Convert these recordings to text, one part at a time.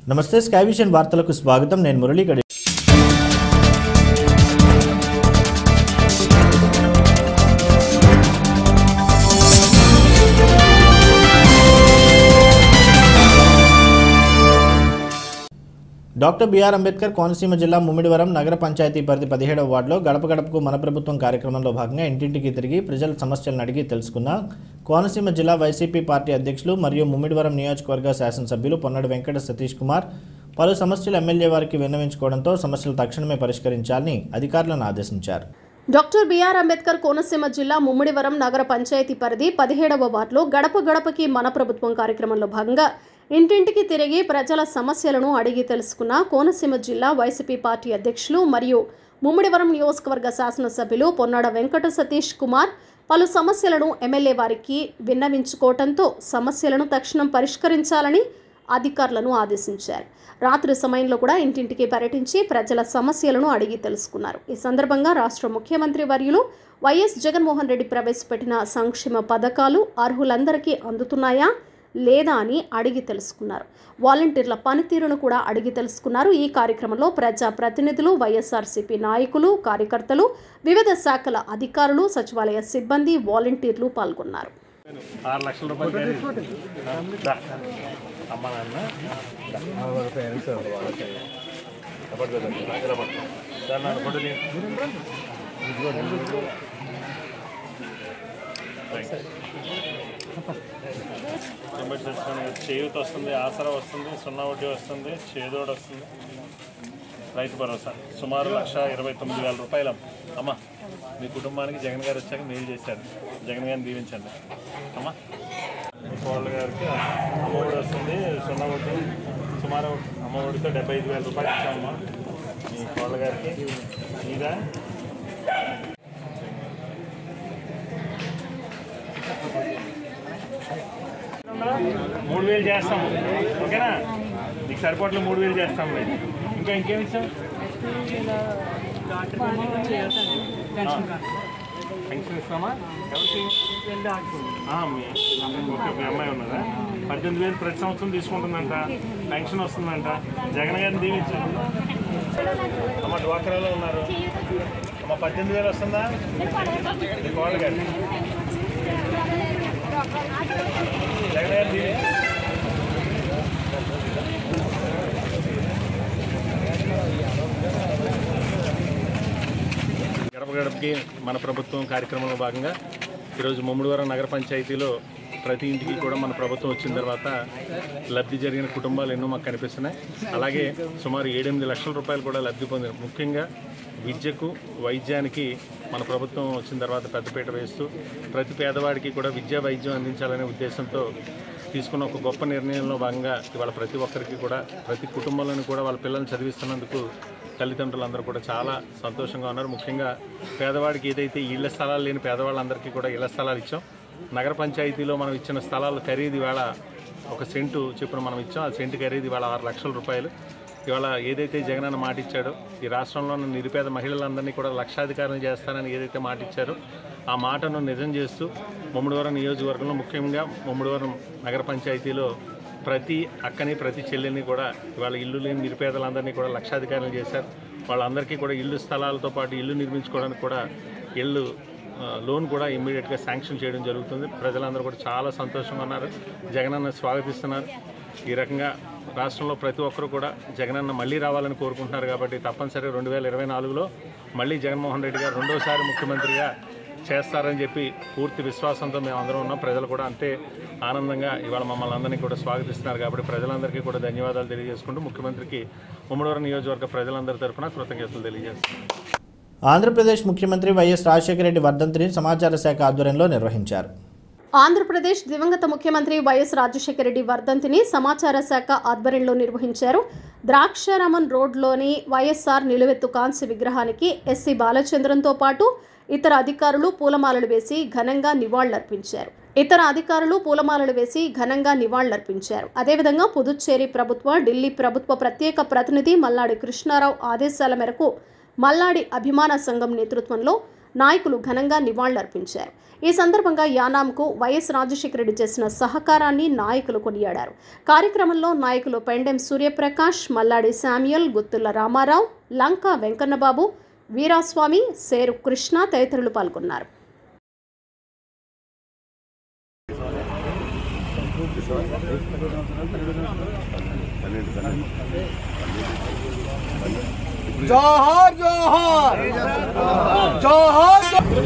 నమస్తే sky vision వార్తలకు స్వాగతం నేను మురళీ గడి డాక్టర్ బిఆర్ అంబేద్కర్ కోనసీమ జిల్లా ముమ్మిడివరం నగర పంచాయతీ పరిధి పదిహేడవ వార్డులో గడప గడపకు మన ప్రభుత్వం కార్యక్రమంలో భాగంగా ఇంటింటికి తిరిగి ప్రజల సమస్యలను అడిగి తెలుసుకున్న కోనసీమ జిల్లా వైసీపీ పార్టీ అధ్యక్షులు మరియు ముమ్మిడివరం నియోజకవర్గ శాసనసభ్యులు పొన్నడు వెంకట సతీష్ కుమార్ పలు సమస్యలు ఎమ్మెల్యే వారికి విన్నవించుకోవడంతో సమస్యలు తక్షణమే పరిష్కరించాలని అధికారులను ఆదేశించారు డాక్టర్ బిఆర్ అంబేద్కర్ కోనసీమ జిల్లా ముమ్మిడివరం నగర పంచాయతీ పరిధి పదిహేడవ వార్డులో గడప గడపకి మన ప్రభుత్వం కార్యక్రమంలో భాగంగా ఇంటింటికి తిరిగి ప్రజల సమస్యలను అడిగి తెలుసుకున్న కోనసీమ జిల్లా వైసీపీ పార్టీ అధ్యక్షులు మరియు ముమ్మిడివరం నియోజకవర్గ శాసనసభ్యులు పొన్నాడ వెంకట సతీష్ కుమార్ పలు సమస్యలను ఎమ్మెల్యే వారికి విన్నవించుకోవడంతో సమస్యలను తక్షణం పరిష్కరించాలని అధికారులను ఆదేశించారు రాత్రి సమయంలో కూడా ఇంటింటికి పర్యటించి ప్రజల సమస్యలను అడిగి తెలుసుకున్నారు ఈ సందర్భంగా రాష్ట్ర ముఖ్యమంత్రి వర్యులు వైఎస్ జగన్మోహన్ రెడ్డి ప్రవేశపెట్టిన సంక్షేమ పథకాలు అర్హులందరికీ అందుతున్నాయా లేదా అని అడిగి తెలుసుకున్నారు వాలంటీర్ల పనితీరును కూడా అడిగి తెలుసుకున్నారు ఈ కార్యక్రమంలో ప్రజా ప్రతినిధులు వైఎస్ఆర్సీపీ నాయకులు కార్యకర్తలు వివిధ శాఖల అధికారులు సచివాలయ సిబ్బంది వాలంటీర్లు పాల్గొన్నారు ఆరు లక్షల రూపాయలు ఖరీదు. దా. అమ్మ నాన్న దా. అప్పటి కదా, ఇలా పట్టుకో. సార్ నాన్న ఫోటో తీ. రైట్. తొంభై తెచ్చుకొని చేయూత వస్తుంది ఆసరా వస్తుంది సున్నా వడ్డీ వస్తుంది చేదోడు వస్తుంది రైతు భరోసా సుమారు లక్ష ఇరవై తొమ్మిది వేల రూపాయలు అమ్మ మీ కుటుంబానికి జగన్ గారు వచ్చాక మేలు చేశారు జగన్ గారిని దీవించండి అమ్మ మీ కోళ్ళ గారికి అమ్మఒడి వస్తుంది సున్నా వడ్డీ సుమారు అమ్మఒడితో డెబ్బై ఐదు వేల రూపాయలు ఇచ్చామమ్మా మీ కోళ్ళ గారికి మీదా మూడు వేలు చేస్తాము ఓకేనా నీకు సరిపోట్లు మూడు వేలు చేస్తాము మరి. ఇంకా ఇంకేమి ఇచ్చాం పెన్షన్ ఇస్తామా ఎవరికి ఆ, మీ ఓకే మీ అమ్మాయి ఉన్నదా పద్దెనిమిది వేలు ప్రతి సంవత్సరం తీసుకుంటుందంట పెన్షన్ వస్తుందంట జగన్ గారిని దీవించండి అమ్మ డ్వాక్రాలో ఉన్నారు అమ్మ పద్దెనిమిది వేలు వస్తుందా మీ కోళ్ళ గారి జగన్ గారిని దీవించండి గడప గడపకి మన ప్రభుత్వం కార్యక్రమంలో భాగంగా ఈరోజు ముమ్మడివరం నగర పంచాయతీలో ప్రతి ఇంటికి కూడా మన ప్రభుత్వం వచ్చిన తర్వాత లబ్ధి జరిగిన కుటుంబాలు ఎన్నో మాకు కనిపిస్తున్నాయి అలాగే సుమారు ఏడెనిమిది లక్షల రూపాయలు కూడా లబ్ధి పొందిన ముఖ్యంగా విద్యకు వైద్యానికి మన ప్రభుత్వం వచ్చిన తర్వాత పెద్దపీట వేస్తూ ప్రతి పేదవాడికి కూడా విద్యా వైద్యం అందించాలనే ఉద్దేశంతో తీసుకున్న ఒక గొప్ప నిర్ణయంలో భాగంగా ఇవాళ ప్రతి ఒక్కరికి కూడా ప్రతి కుటుంబంలోని కూడా వాళ్ళ పిల్లల్ని చదివిస్తున్నందుకు తల్లిదండ్రులందరూ కూడా చాలా సంతోషంగా ఉన్నారు ముఖ్యంగా పేదవాడికి ఏదైతే ఇళ్ల స్థలాలు లేని పేదవాళ్ళందరికీ కూడా ఇళ్ల స్థలాలు ఇచ్చాం నగర పంచాయతీలో మనం ఇచ్చిన స్థలాల ఖరీదు ఇవాళ ఒక సెంటు చొప్పున మనం ఇచ్చాం ఆ సెంటు ఖరీదు ఇవాళ ఆరు లక్షల రూపాయలు ఇవాళ ఏదైతే జగనన్న మాట ఇచ్చాడో ఈ రాష్ట్రంలో ఉన్న నిరుపేద మహిళలందరినీ కూడా లక్షాధికారం చేస్తానని ఏదైతే మాట ఇచ్చారో ఆ మాటను నిజం చేస్తూ ముమ్మడివరం నియోజకవర్గంలో ముఖ్యంగా ముమ్మడివరం నగర పంచాయతీలో ప్రతి అక్కని ప్రతి చెల్లిని కూడా ఇవాళ ఇల్లు లేని నిరుపేదలందరినీ కూడా లక్షాధికారులు చేశారు వాళ్ళందరికీ కూడా ఇల్లు స్థలాలతో పాటు ఇల్లు నిర్మించుకోవడానికి కూడా ఇల్లు ఆ, లోన్ కూడా ఇమ్మీడియట్గా శాంక్షన్ చేయడం జరుగుతుంది ప్రజలందరూ కూడా చాలా సంతోషంగా ఉన్నారు జగనన్న స్వాగతిస్తున్నారు ఈ రకంగా రాష్ట్రంలో ప్రతి ఒక్కరు కూడా జగనన్న మళ్ళీ రావాలని కోరుకుంటున్నారు కాబట్టి తప్పనిసరిగా రెండు వేల ఇరవై నాలుగులో మళ్ళీ జగన్మోహన్ రెడ్డి గారు రెండోసారి ముఖ్యమంత్రిగా చేస్తారని చెప్పి పూర్తి విశ్వాసంతో మేము అందరం ఉన్నాం ప్రజలు కూడా అంతే ఆనందంగా ఇవాళ మమ్మల్ని అందరినీ కూడా స్వాగతిస్తున్నారు కాబట్టి ప్రజలందరికీ కూడా ధన్యవాదాలు తెలియజేసుకుంటూ ముఖ్యమంత్రికి ఉమ్మడివరం నియోజకవర్గ ప్రజలందరి తరఫున కృతజ్ఞతలు తెలియజేస్తున్నాం ఆంధ్రప్రదేశ్ ముఖ్యమంత్రి వైఎస్ రాజశేఖర రెడ్డి వర్ధంతిని సమాచార శాఖ ఆధ్వర్యంలో నిర్వహించారు ఆంధ్రప్రదేశ్ దివంగత ముఖ్యమంత్రి వైఎస్ రాజశేఖర రెడ్డి వర్ధంతిని సమాచార శాఖ ఆధ్వర్యంలో నిర్వహించారు ద్రాక్షారామన్ రోడ్లోని వైఎస్ఆర్ నిలువెత్తు కాంస్య విగ్రహానికి ఎస్సీ బాలచంద్రంతో పాటు ఇతర అధికారులు పూలమాలలు వేసి ఘనంగా నివాళులర్పించారు ఇతర అధికారులు పూలమాలలు వేసి ఘనంగా నివాళులర్పించారు అదేవిధంగా పుదుచ్చేరి ప్రభుత్వ ఢిల్లీ ప్రభుత్వ ప్రత్యేక ప్రతినిధి మల్లాడి కృష్ణారావు ఆదేశాల మేరకు మల్లాడి అభిమాన సంఘం నేతృత్వంలో నాయకులు ఘనంగా నివాళులర్పించారు ఈ సందర్భంగా యానాంకు వైఎస్ రాజశేఖర రెడ్డి చేసిన సహకారాన్ని నాయకులు కొనియాడారు కార్యక్రమంలో నాయకులు పెండెం సూర్యప్రకాష్ మల్లాడి శామ్యుయల్ గుత్తుల రామారావు లంకా వెంకన్నబాబు వీరాస్వామి సేరు కృష్ణ తదితరులు పాల్గొన్నారు జోహార్ జోహార్ జోహార్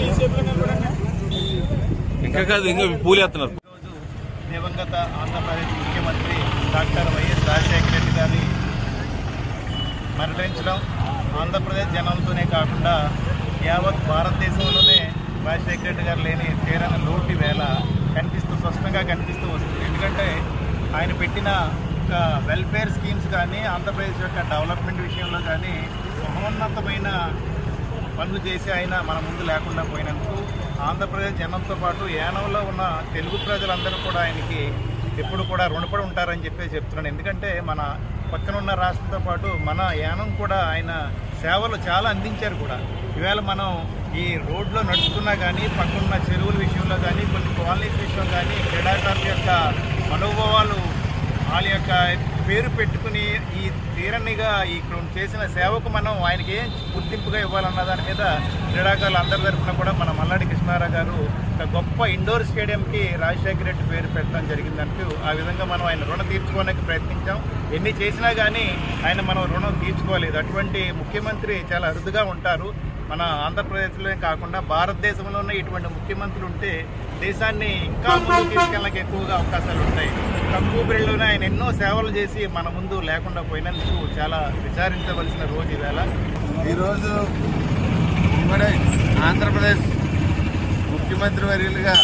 ఇంకా కాదు ఇంకా పూలు వేస్తున్నారు దివంగత ఆంధ్రప్రదేశ్ ముఖ్యమంత్రి డాక్టర్ వైఎస్ రాజశేఖర రెడ్డి గారిని మరణించడం ఆంధ్రప్రదేశ్ జనంతోనే కాకుండా యావత్ భారతదేశంలోనే రాజశేఖర రెడ్డి గారు లేని తీరని లోటు వేళ కనిపిస్తూ స్పష్టంగా కనిపిస్తూ వస్తుంది ఎందుకంటే ఆయన పెట్టిన ఒక వెల్ఫేర్ స్కీమ్స్ కానీ ఆంధ్రప్రదేశ్ యొక్క డెవలప్మెంట్ విషయంలో కానీ మహోన్నతమైన పనులు చేసి ఆయన మన ముందు లేకుండా పోయినందుకు ఆంధ్రప్రదేశ్ జనంతో పాటు యానంలో ఉన్న తెలుగు ప్రజలందరూ కూడా ఆయనకి ఎప్పుడు కూడా రుణపడి ఉంటారని చెప్పి చెప్తున్నాను ఎందుకంటే మన పక్కన ఉన్న రాష్ట్రంతో పాటు మన యానం కూడా ఆయన సేవలు చాలా అందించారు కూడా ఈవేళ మనం ఈ రోడ్లో నడుస్తున్నా కానీ పక్కనున్న చెరువుల విషయంలో కానీ కొన్ని కాలనీస్ విషయం కానీ క్రీడాకారుల యొక్క మనోభావాలు వాళ్ళ యొక్క పేరు పెట్టుకుని ఈ తీరనిగా ఇక్కడ చేసిన సేవకు మనం ఆయనకి ఏం గుర్తింపుగా ఇవ్వాలన్న దాని మీద క్రీడాకారులు అందరి తరఫున కూడా మన మల్లాడి కృష్ణారావు గారు ఒక గొప్ప ఇండోర్ స్టేడియంకి రాజశేఖర రెడ్డి పేరు పెట్టడం జరిగిందంటూ ఆ విధంగా మనం ఆయన రుణం తీర్చుకోవడానికి ప్రయత్నించాం ఎన్ని చేసినా కానీ ఆయన మనం రుణం తీర్చుకోలేదు అటువంటి ముఖ్యమంత్రి చాలా అరుదుగా ఉంటారు మన ఆంధ్రప్రదేశ్లోనే కాకుండా భారతదేశంలోనే ఇటువంటి ముఖ్యమంత్రులు ఉంటే దేశాన్ని ఇంకా ముందుకు తీసుకెళ్ళడానికి ఎక్కువగా అవకాశాలు ఉంటాయి తక్కువ పీరియడ్లోనే ఆయన ఎన్నో సేవలు చేసి మన ముందు లేకుండా పోయినందుకు చాలా విచారించవలసిన రోజు ఈవేళ ఈరోజు ఉమ్మడి ఆంధ్రప్రదేశ్ ముఖ్యమంత్రి వర్యులుగా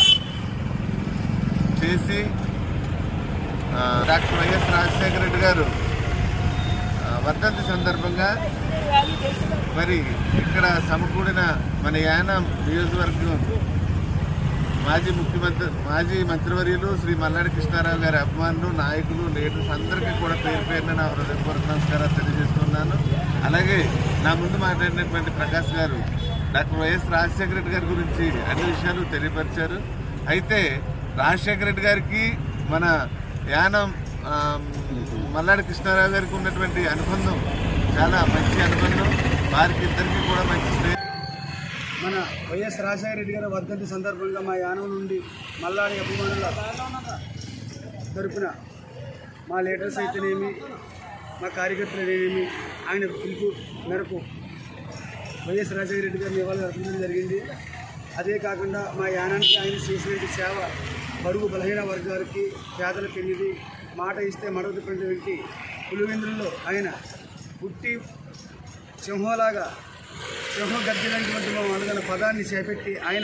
చేసి ఆ, డాక్టర్ వైఎస్ రాజశేఖర రెడ్డి గారు ఆ, వర్ధంతి సందర్భంగా మరి ఇక్కడ సమకూడిన మన యానం నియోజకవర్గం మాజీ ముఖ్యమంత్రి మాజీ మంత్రివర్యులు శ్రీ మల్లాడి కృష్ణారావు గారి అభిమానులు నాయకులు లీడర్స్ అందరికీ కూడా పేరు పేరున నా హృదయపూర్వక నమస్కారాలు తెలియజేస్తున్నాను అలాగే నా ముందు మాట్లాడినటువంటి ప్రకాష్ గారు డాక్టర్ వైఎస్ రాజశేఖర రెడ్డి గారి గురించి అన్ని విషయాలు తెలియపరిచారు అయితే రాజశేఖర రెడ్డి గారికి మన యానం ఆ, మల్లాడి కృష్ణారావు గారికి ఉన్నటువంటి అనుబంధం చాలా మంచి అనుబంధం వారికి ఇద్దరికి కూడా మంచి స్నేహం మన వైఎస్ రాజశేఖర రెడ్డి గారి వర్ధంతి సందర్భంగా మా యానం నుండి మల్లాడి అభిమానుల తరపున మా లీడర్స్ అయితేనేమి మా కార్యకర్తలనేమి ఆయన పిలుపు మేరకు వైఎస్ రాజశేఖర రెడ్డి గారిని ఇవాళ అర్పించడం జరిగింది అదే కాకుండా మా యానానికి ఆయన చేసినటువంటి సేవ బడుగు బలహీన వర్గాలకి పేదల పెళ్లిది మాట ఇస్తే మడవ తిప్పినటువంటి పులివెందులలో ఆయన పుట్టి సింహంలాగా సింహం గర్జనటువంటి మా అనుగన పదాన్ని చేపట్టి ఆయన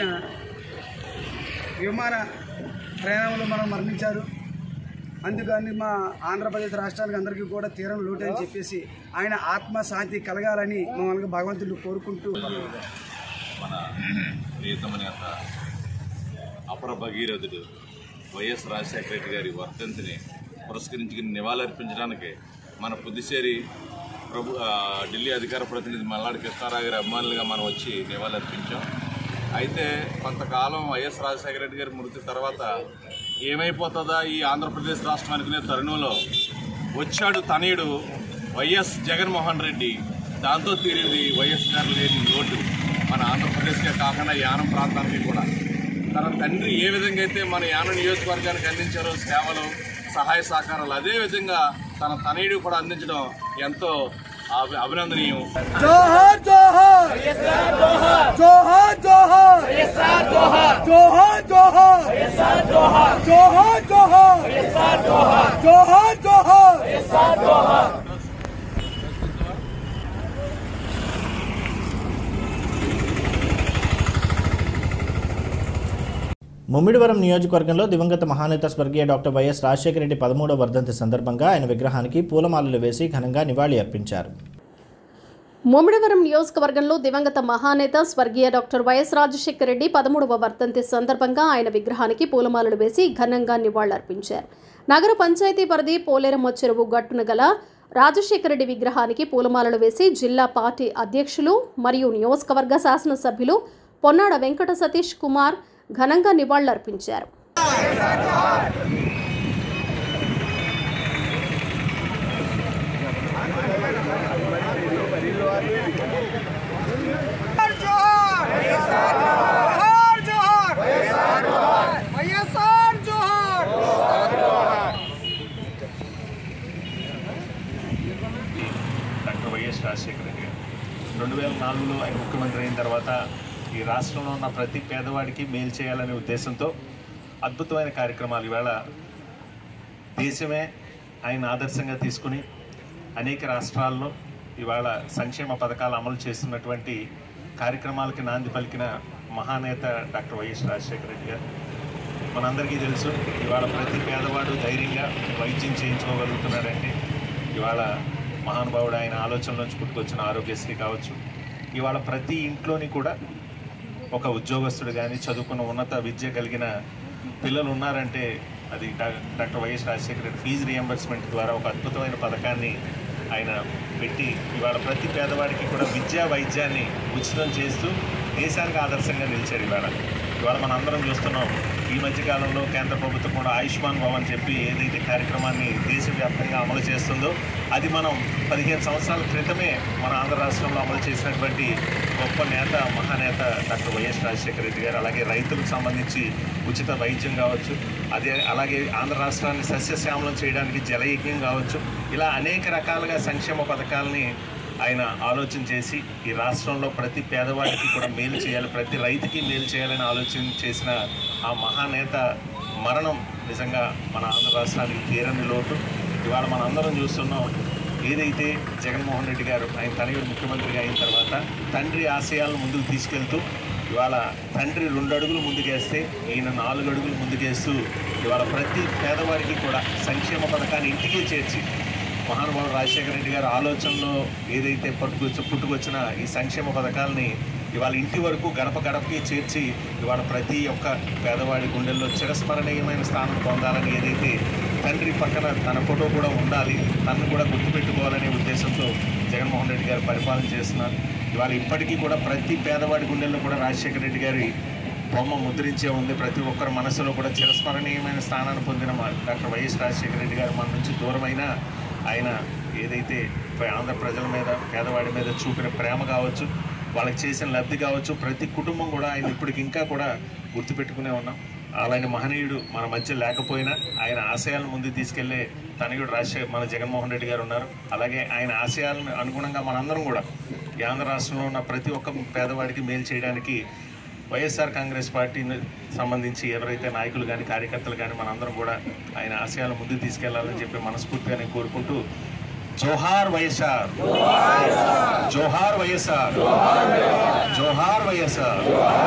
విమాన ప్రయాణంలో మనం మరణించారు అందుకని మా ఆంధ్రప్రదేశ్ రాష్ట్రానికి అందరికీ కూడా తీరం లోటు అని చెప్పేసి ఆయన ఆత్మశాంతి కలగాలని మమ్మల్ని భగవంతుడు కోరుకుంటూ మన ప్రియతమ నేత అపర భగీరథుడు వైఎస్ రాజశేఖర రెడ్డి గారి వర్ధంతిని పురస్కరించుకుని నివాళులర్పించడానికి మన పుదుచ్చేరి ప్రభు ఆ, ఢిల్లీ అధికార ప్రతినిధి మల్లాడి కృష్ణారావు గారి అభిమానులుగా మనం వచ్చి నివాళులర్పించాం అయితే కొంతకాలం వైఎస్ రాజశేఖర రెడ్డి గారి మృతి తర్వాత ఏమైపోతుందా ఈ ఆంధ్రప్రదేశ్ రాష్ట్రం అనుకునే తరుణంలో వచ్చాడు తనయుడు వైఎస్ జగన్మోహన్ రెడ్డి దాంతో తీరింది వైఎస్ గారు లేని లోటు మన ఆంధ్రప్రదేశ్కే కాకుండా యానం ప్రాంతానికి కూడా తన తండ్రి ఏ విధంగా అయితే మన యానం నియోజకవర్గానికి అందించారో సేవలు సహాయ సహకారాలు అదే విధంగా తన తనయుడు కూడా అందించడం ఎంతో అభి- అభినందనీయం జోహార్ జోహార్ జోహార్ జోహార్ జోహార్ జోహార్ జోహార్ జోహార్ జోహార్ జోహార్ ముమ్మిడివరం నియోజకవర్గంలో దివంగత మహానేత స్వర్గీయ డాక్టర్ వైఎస్ రాజశేఖర రెడ్డి పదమూడవ వర్ధంతి సందర్భంగా ఆయన విగ్రహానికి పూలమాలలు వేసి ఘనంగా నివాళి అర్పించారు ముమ్మిడివరం నియోజకవర్గంలో దివంగత మహానేత స్వర్గీయ డాక్టర్ వైఎస్ రాజశేఖర రెడ్డి పదమూడవ వర్ధంతి సందర్భంగా ఆయన విగ్రహానికి పూలమాలలు వేసి ఘనంగా నివాళులర్పించారు నగర పంచాయతీ పరిధి పోలేరమ్మ చెరువు గట్టున గల రాజశేఖర రెడ్డి విగ్రహానికి పూలమాలలు వేసి జిల్లా పార్టీ అధ్యక్షులు మరియు నియోజకవర్గ శాసనసభ్యులు పొన్నాడ వెంకట సతీష్ కుమార్ ఘనంగా నివాళులర్పించారు డాక్టర్ వైఎస్ రాజశేఖర రెడ్డి గారు రెండు వేల నాలుగులో ఆయన ముఖ్యమంత్రి అయిన తర్వాత ఈ రాష్ట్రంలో ఉన్న ప్రతి పేదవాడికి మేలు చేయాలనే ఉద్దేశంతో అద్భుతమైన కార్యక్రమాలు ఇవాళ దేశమే ఆయన ఆదర్శంగా తీసుకుని అనేక రాష్ట్రాల్లో ఇవాళ సంక్షేమ పథకాలు అమలు చేస్తున్నటువంటి కార్యక్రమాలకి నాంది పలికిన మహానేత డాక్టర్ వైఎస్ రాజశేఖర రెడ్డి గారు మనందరికీ తెలుసు ఇవాళ ప్రతి పేదవాడు ధైర్యంగా వైద్యం చేయించుకోగలుగుతున్నాడంటే ఇవాళ మహానుభావుడు ఆయన ఆలోచనలోంచి పుట్టుకొచ్చిన ఆరోగ్యశ్రీ కావచ్చు ఇవాళ ప్రతి ఇంట్లోని కూడా ఒక ఉద్యోగస్తుడు కానీ చదువుకున్న ఉన్నత విద్య కలిగిన పిల్లలు ఉన్నారంటే అది డా- doctor YS Rajasekhara Reddy fees reimbursement ద్వారా ఒక అద్భుతమైన పథకాన్ని ఆయన పెట్టి ఇవాళ ప్రతి పేదవాడికి కూడా విద్యా వైద్యాన్ని ఉచితం చేస్తూ దేశానికి ఆదర్శంగా నిలిచారు ఇవాళ ఇవాళ మనం అందరం చూస్తున్నాం ఈ మధ్య కాలంలో కేంద్ర ప్రభుత్వం కూడా ఆయుష్మాన్ భవ్ అని చెప్పి ఏదైతే కార్యక్రమాన్ని దేశవ్యాప్తంగా అమలు చేస్తుందో అది మనం పదిహేను సంవత్సరాల క్రితమే మన ఆంధ్ర రాష్ట్రంలో అమలు చేసినటువంటి గొప్ప నేత మహానేత డాక్టర్ వైఎస్ రాజశేఖర రెడ్డి గారు అలాగే రైతులకు సంబంధించి ఉచిత వైద్యం కావచ్చు అదే అలాగే ఆంధ్ర రాష్ట్రాన్ని సస్యశ్యామలం చేయడానికి జలయజ్ఞం కావచ్చు ఇలా అనేక రకాలుగా సంక్షేమ పథకాలని ఆయన ఆలోచన చేసి ఈ రాష్ట్రంలో ప్రతి పేదవాడికి కూడా మేలు చేయాలి ప్రతి రైతుకి మేలు చేయాలని ఆలోచన చేసిన ఆ మహానేత మరణం నిజంగా మన ఆంధ్ర రాష్ట్రానికి తీరని లోటు ఇవాళ మనం అందరం చూస్తున్నాం ఏదైతే జగన్మోహన్ రెడ్డి గారు ఆయన తనయుడు ముఖ్యమంత్రిగా అయిన తర్వాత తండ్రి ఆశయాలను ముందుకు తీసుకెళ్తూ ఇవాళ తండ్రి రెండు అడుగులు ముందుకేస్తే ఈయన నాలుగు అడుగులు ముందుకేస్తూ ఇవాళ ప్రతి పేదవాడికి కూడా సంక్షేమ పథకాన్ని ఇంటికే చేర్చి మహానుభావుడు రాజశేఖర రెడ్డి గారి ఆలోచనలో ఏదైతే పట్టుకొచ్చి పుట్టుకొచ్చిన ఈ సంక్షేమ పథకాలని ఇవాళ ఇంటి వరకు గడప గడపకి చేర్చి ఇవాళ ప్రతి ఒక్క పేదవాడి గుండెల్లో చిరస్మరణీయమైన స్థానం పొందాలని ఏదైతే తండ్రి పక్కన తన ఫోటో కూడా ఉండాలి తనను కూడా గుర్తుపెట్టుకోవాలనే ఉద్దేశంతో జగన్మోహన్ రెడ్డి గారు పరిపాలన చేస్తున్నారు ఇవాళ ఇప్పటికీ కూడా ప్రతి పేదవాడి గుండెల్లో కూడా రాజశేఖర రెడ్డి గారి బొమ్మ ముద్రించే ఉంది ప్రతి ఒక్కరి మనసులో కూడా చిరస్మరణీయమైన స్థానాన్ని పొందిన మా డాక్టర్ వైఎస్ రాజశేఖర రెడ్డి గారు మన నుంచి దూరమైన ఆయన ఏదైతే ప- ఆంధ్ర ప్రజల మీద పేదవాడి మీద చూపిన ప్రేమ కావచ్చు వాళ్ళకి చేసిన లబ్ధి కావచ్చు ప్రతి కుటుంబం కూడా ఆయన ఇప్పటికి ఇంకా కూడా గుర్తుపెట్టుకునే ఉన్నాం అలాంటి మహనీయుడు మన మధ్య లేకపోయినా ఆయన ఆశయాలను ముందుకు తీసుకెళ్లే తనయుడు రాజశేఖర్ మన జగన్మోహన్ రెడ్డి గారు ఉన్నారు అలాగే ఆయన ఆశయాలను అనుగుణంగా మనందరం కూడా ఈ ఆంధ్ర రాష్ట్రంలో ఉన్న ప్రతి ఒక్క పేదవాడికి మేలు చేయడానికి వైఎస్ఆర్ కాంగ్రెస్ పార్టీని సంబంధించి ఎవరైతే నాయకులు కానీ కార్యకర్తలు కానీ మనందరం కూడా ఆయన ఆశయాలు ముందుకు తీసుకెళ్లాలని చెప్పి మనస్ఫూర్తిగా నేను కోరుకుంటూ జోహార్ వైఎస్ఆర్ జోహార్ వైఎస్ఆర్ జోహార్ వైఎస్ఆర్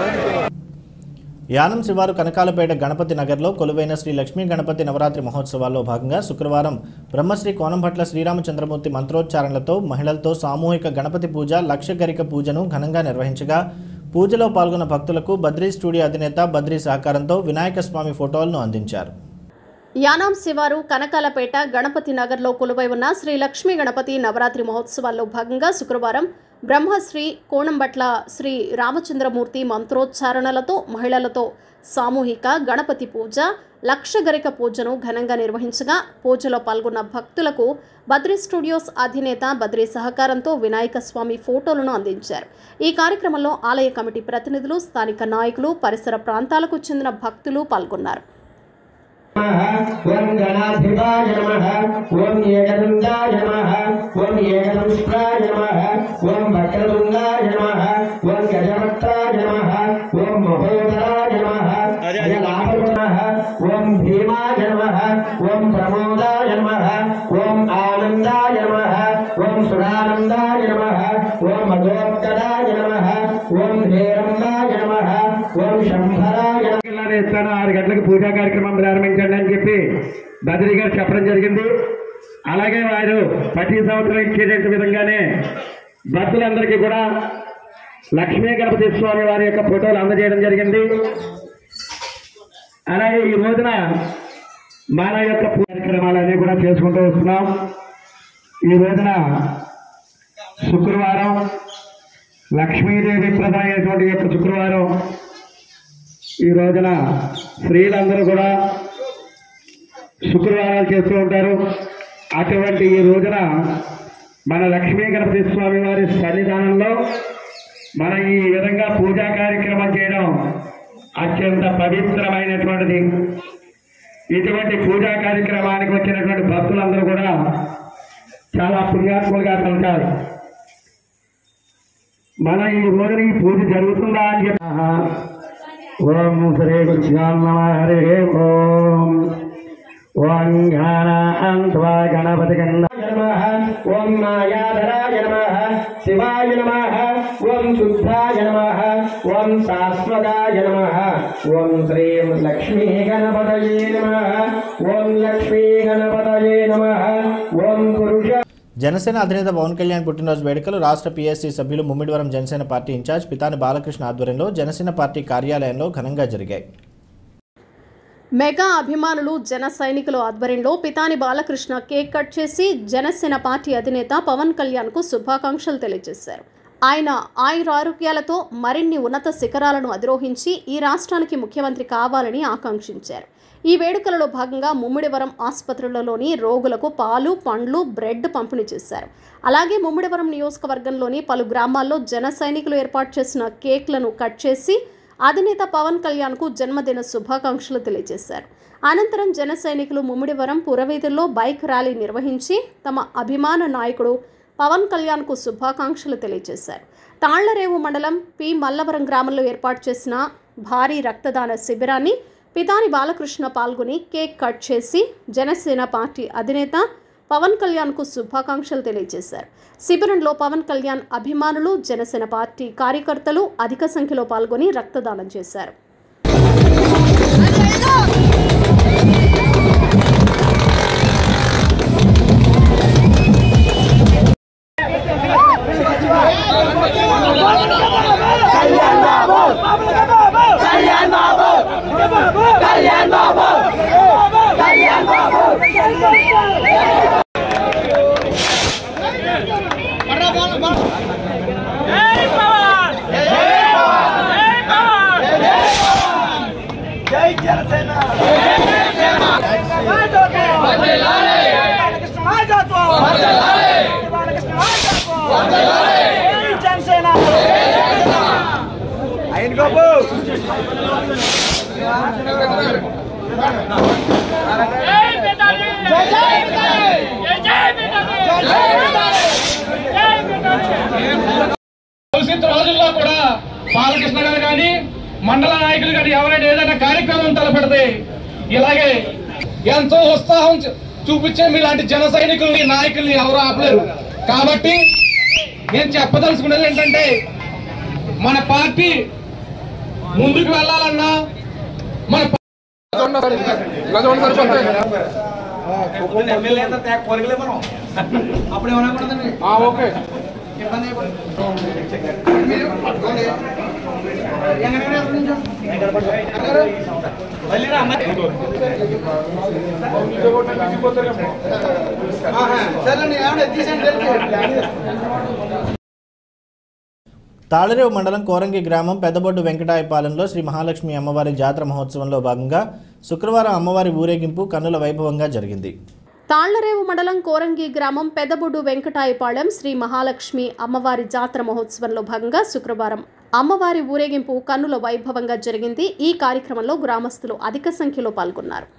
యానం శివారు కనకాలపేట గణపతి నగర్లో కొలువైన శ్రీ లక్ష్మీ గణపతి నవరాత్రి మహోత్సవాల్లో భాగంగా శుక్రవారం బ్రహ్మశ్రీ కోనంభట్ల శ్రీరామచంద్రమూర్తి మంత్రోచ్చారణలతో మహిళలతో సామూహిక గణపతి పూజ లక్ష గరిక పూజను ఘనంగా నిర్వహించగా పూజలో పాల్గొన్న భక్తులకు బద్రీ స్టూడియో అధినేత బద్రీ సహకారంతో వినాయక స్వామి ఫోటోలను అందించారు యానాం శివారు కనకాలపేట గణపతి నగర్లో కొలువై ఉన్న శ్రీ లక్ష్మీ గణపతి నవరాత్రి మహోత్సవాల్లో భాగంగా శుక్రవారం బ్రహ్మశ్రీ కోణంబట్ల శ్రీ రామచంద్రమూర్తి మంత్రోచ్చారణలతో మహిళలతో సామూహిక గణపతి పూజ లక్ష గరిక పూజను ఘనంగా నిర్వహించగా పూజలో పాల్గొన్న భక్తులకు బద్రీ స్టూడియోస్ అధినేత బద్రీ సహకారంతో వినాయక స్వామి ఫోటోలను అందించారు ఈ కార్యక్రమంలో ఆలయ కమిటీ ప్రతినిధులు స్థానిక నాయకులు పరిసర ప్రాంతాలకు చెందిన భక్తులు పాల్గొన్నారు ఓం గణాధిపాయ నమ ఓం ఏకదంతాయ నమ ఓం ఏకదంష్ట్రాయ నమ ఓం వక్రతుంగాయ నమ ఓం గజవక్త్రాయ నమ ఓం మహోదరాయ నమ అజలాభ నమ ఓం భీమాయ నమ ఓం ప్రమోదాయ నమ ఓం ఆనందాయ నమ ఓం సురానందాయ నమ ఓం మధోత్కరాయ నమ ఓం హేరంబాయ నమ ఓం శంభరాయ నమ జిల్లాలో ఇస్తాను ఆరు గంటలకు పూజా కార్యక్రమం ప్రారంభించండి అని చెప్పి బద్రీ గారు చెప్పడం జరిగింది అలాగే వారు ప్రతి సంవత్సరం ఇచ్చేట విధంగానే భక్తులందరికీ కూడా లక్ష్మీ గణపతి స్వామి వారి యొక్క ఫోటోలు అందజేయడం జరిగింది అలాగే ఈ రోజున మన యొక్క కార్యక్రమాలన్నీ కూడా చేసుకుంటూ వస్తున్నాం ఈ రోజున శుక్రవారం లక్ష్మీదేవి ప్రధానమైనటువంటి యొక్క శుక్రవారం ఈ రోజున స్త్రీలందరూ కూడా శుక్రవారాలు చేస్తూ ఉంటారు అటువంటి ఈ రోజున మన లక్ష్మీ గణపతి స్వామి వారి సన్నిధానంలో మనం ఈ విధంగా పూజా కార్యక్రమం చేయడం అత్యంత పవిత్రమైనటువంటిది ఇటువంటి పూజా కార్యక్రమానికి వచ్చినటువంటి భక్తులందరూ కూడా చాలా పుణ్యాత్ములుగా కలగాలి మన ఈ రోజున ఈ పూజ జరుగుతుందా అని చెప్పి ఓం శ్రీ గురుభ్యాం నమ హరి ఓం ఓం ఘనాన్వా గణపతి నమః ఓం మాయాధరాయ నమః శివాయ నమః ఓం శుద్ధాయ నమః ఓం శాశ్వతాయ నమః ఓం శ్రీం లక్ష్మీ గణపతయే నమః ఓం లక్ష్మీ గణపతయే నమః ఓం పురుష జనసేన అధినేత పవన్ కళ్యాణ్ పుట్టినరోజు వేడుకలు రాష్ట్ర పీఎస్సీ సభ్యులు ముమ్మిడివరం జనసేన పార్టీ ఇన్ఛార్జ్ పితాని బాలకృష్ణ ఆధ్వర్యంలో జనసేన పార్టీ కార్యాలయంలో ఘనంగా జరిగాయి మెగా అభిమానులు జన సైనికుల ఆధ్వర్యంలో పితాని బాలకృష్ణ కేక్ కట్ చేసి జనసేన పార్టీ అధినేత పవన్ కళ్యాణ్కు శుభాకాంక్షలు తెలియజేశారు ఆయన ఆయురారోగ్యాలతో మరిన్ని ఉన్నత శిఖరాలను అధిరోహించి ఈ రాష్ట్రానికి ముఖ్యమంత్రి కావాలని ఆకాంక్షించారు ఈ వేడుకలలో భాగంగా ముమ్మిడివరం ఆసుపత్రులలోని రోగులకు పాలు పండ్లు బ్రెడ్ పంపిణీ చేశారు అలాగే ముమ్మిడివరం నియోజకవర్గంలోని పలు గ్రామాల్లో జన సైనికులు ఏర్పాటు చేసిన కేక్లను కట్ చేసి అధినేత పవన్ కళ్యాణ్కు జన్మదిన శుభాకాంక్షలు తెలియజేశారు అనంతరం జన సైనికులు ముమ్మిడివరం పురవీధుల్లో బైక్ ర్యాలీ నిర్వహించి తమ అభిమాన నాయకుడు పవన్ కళ్యాణ్కు శుభాకాంక్షలు తెలియజేశారు తాళ్లరేవు మండలం పి మల్లవరం గ్రామంలో ఏర్పాటు చేసిన భారీ రక్తదాన శిబిరాన్ని పితాని బాలకృష్ణ పాల్గొని కేక్ కట్ చేసి జనసేన పార్టీ అధినేత పవన్ కళ్యాణ్కు శుభాకాంక్షలు తెలియజేశారు శిబిరంలో పవన్ కళ్యాణ్ అభిమానులు జనసేన పార్టీ కార్యకర్తలు అధిక సంఖ్యలో పాల్గొని రక్తదానం చేశారు భవిష్యత్తు రోజుల్లో కూడా బాలకృష్ణ గారు కానీ మండల నాయకులు కానీ ఎవరైనా ఏదైనా కార్యక్రమం తలపెడితే ఇలాగే ఎంతో ఉత్సాహం చూ- చూపించే మీలాంటి జన సైనికుల్ని నాయకుల్ని ఎవరు ఆపలేరు కాబట్టి నేను చెప్పదలుచుకున్నది ఏంటంటే మన పార్టీ ముందుకు వెళ్ళాలన్నా మన ఓకే తాళరేవు మండలం కోరంగి గ్రామం పెద్దబొడ్డు వెంకటాయపాలెంలో శ్రీ మహాలక్ష్మి అమ్మవారి జాతర మహోత్సవంలో భాగంగా శుక్రవారం అమ్మవారి ఊరేగింపు కన్నుల వైభవంగా జరిగింది తాళ్లరేవు మండలం కోరంగి గ్రామం పెదబొడ్డు వెంకటాయపాళెం శ్రీ మహాలక్ష్మి అమ్మవారి జాతర మహోత్సవంలో భాగంగా శుక్రవారం అమ్మవారి ఊరేగింపు కన్నుల వైభవంగా జరిగింది ఈ కార్యక్రమంలో గ్రామస్తులు అధిక సంఖ్యలో పాల్గొన్నారు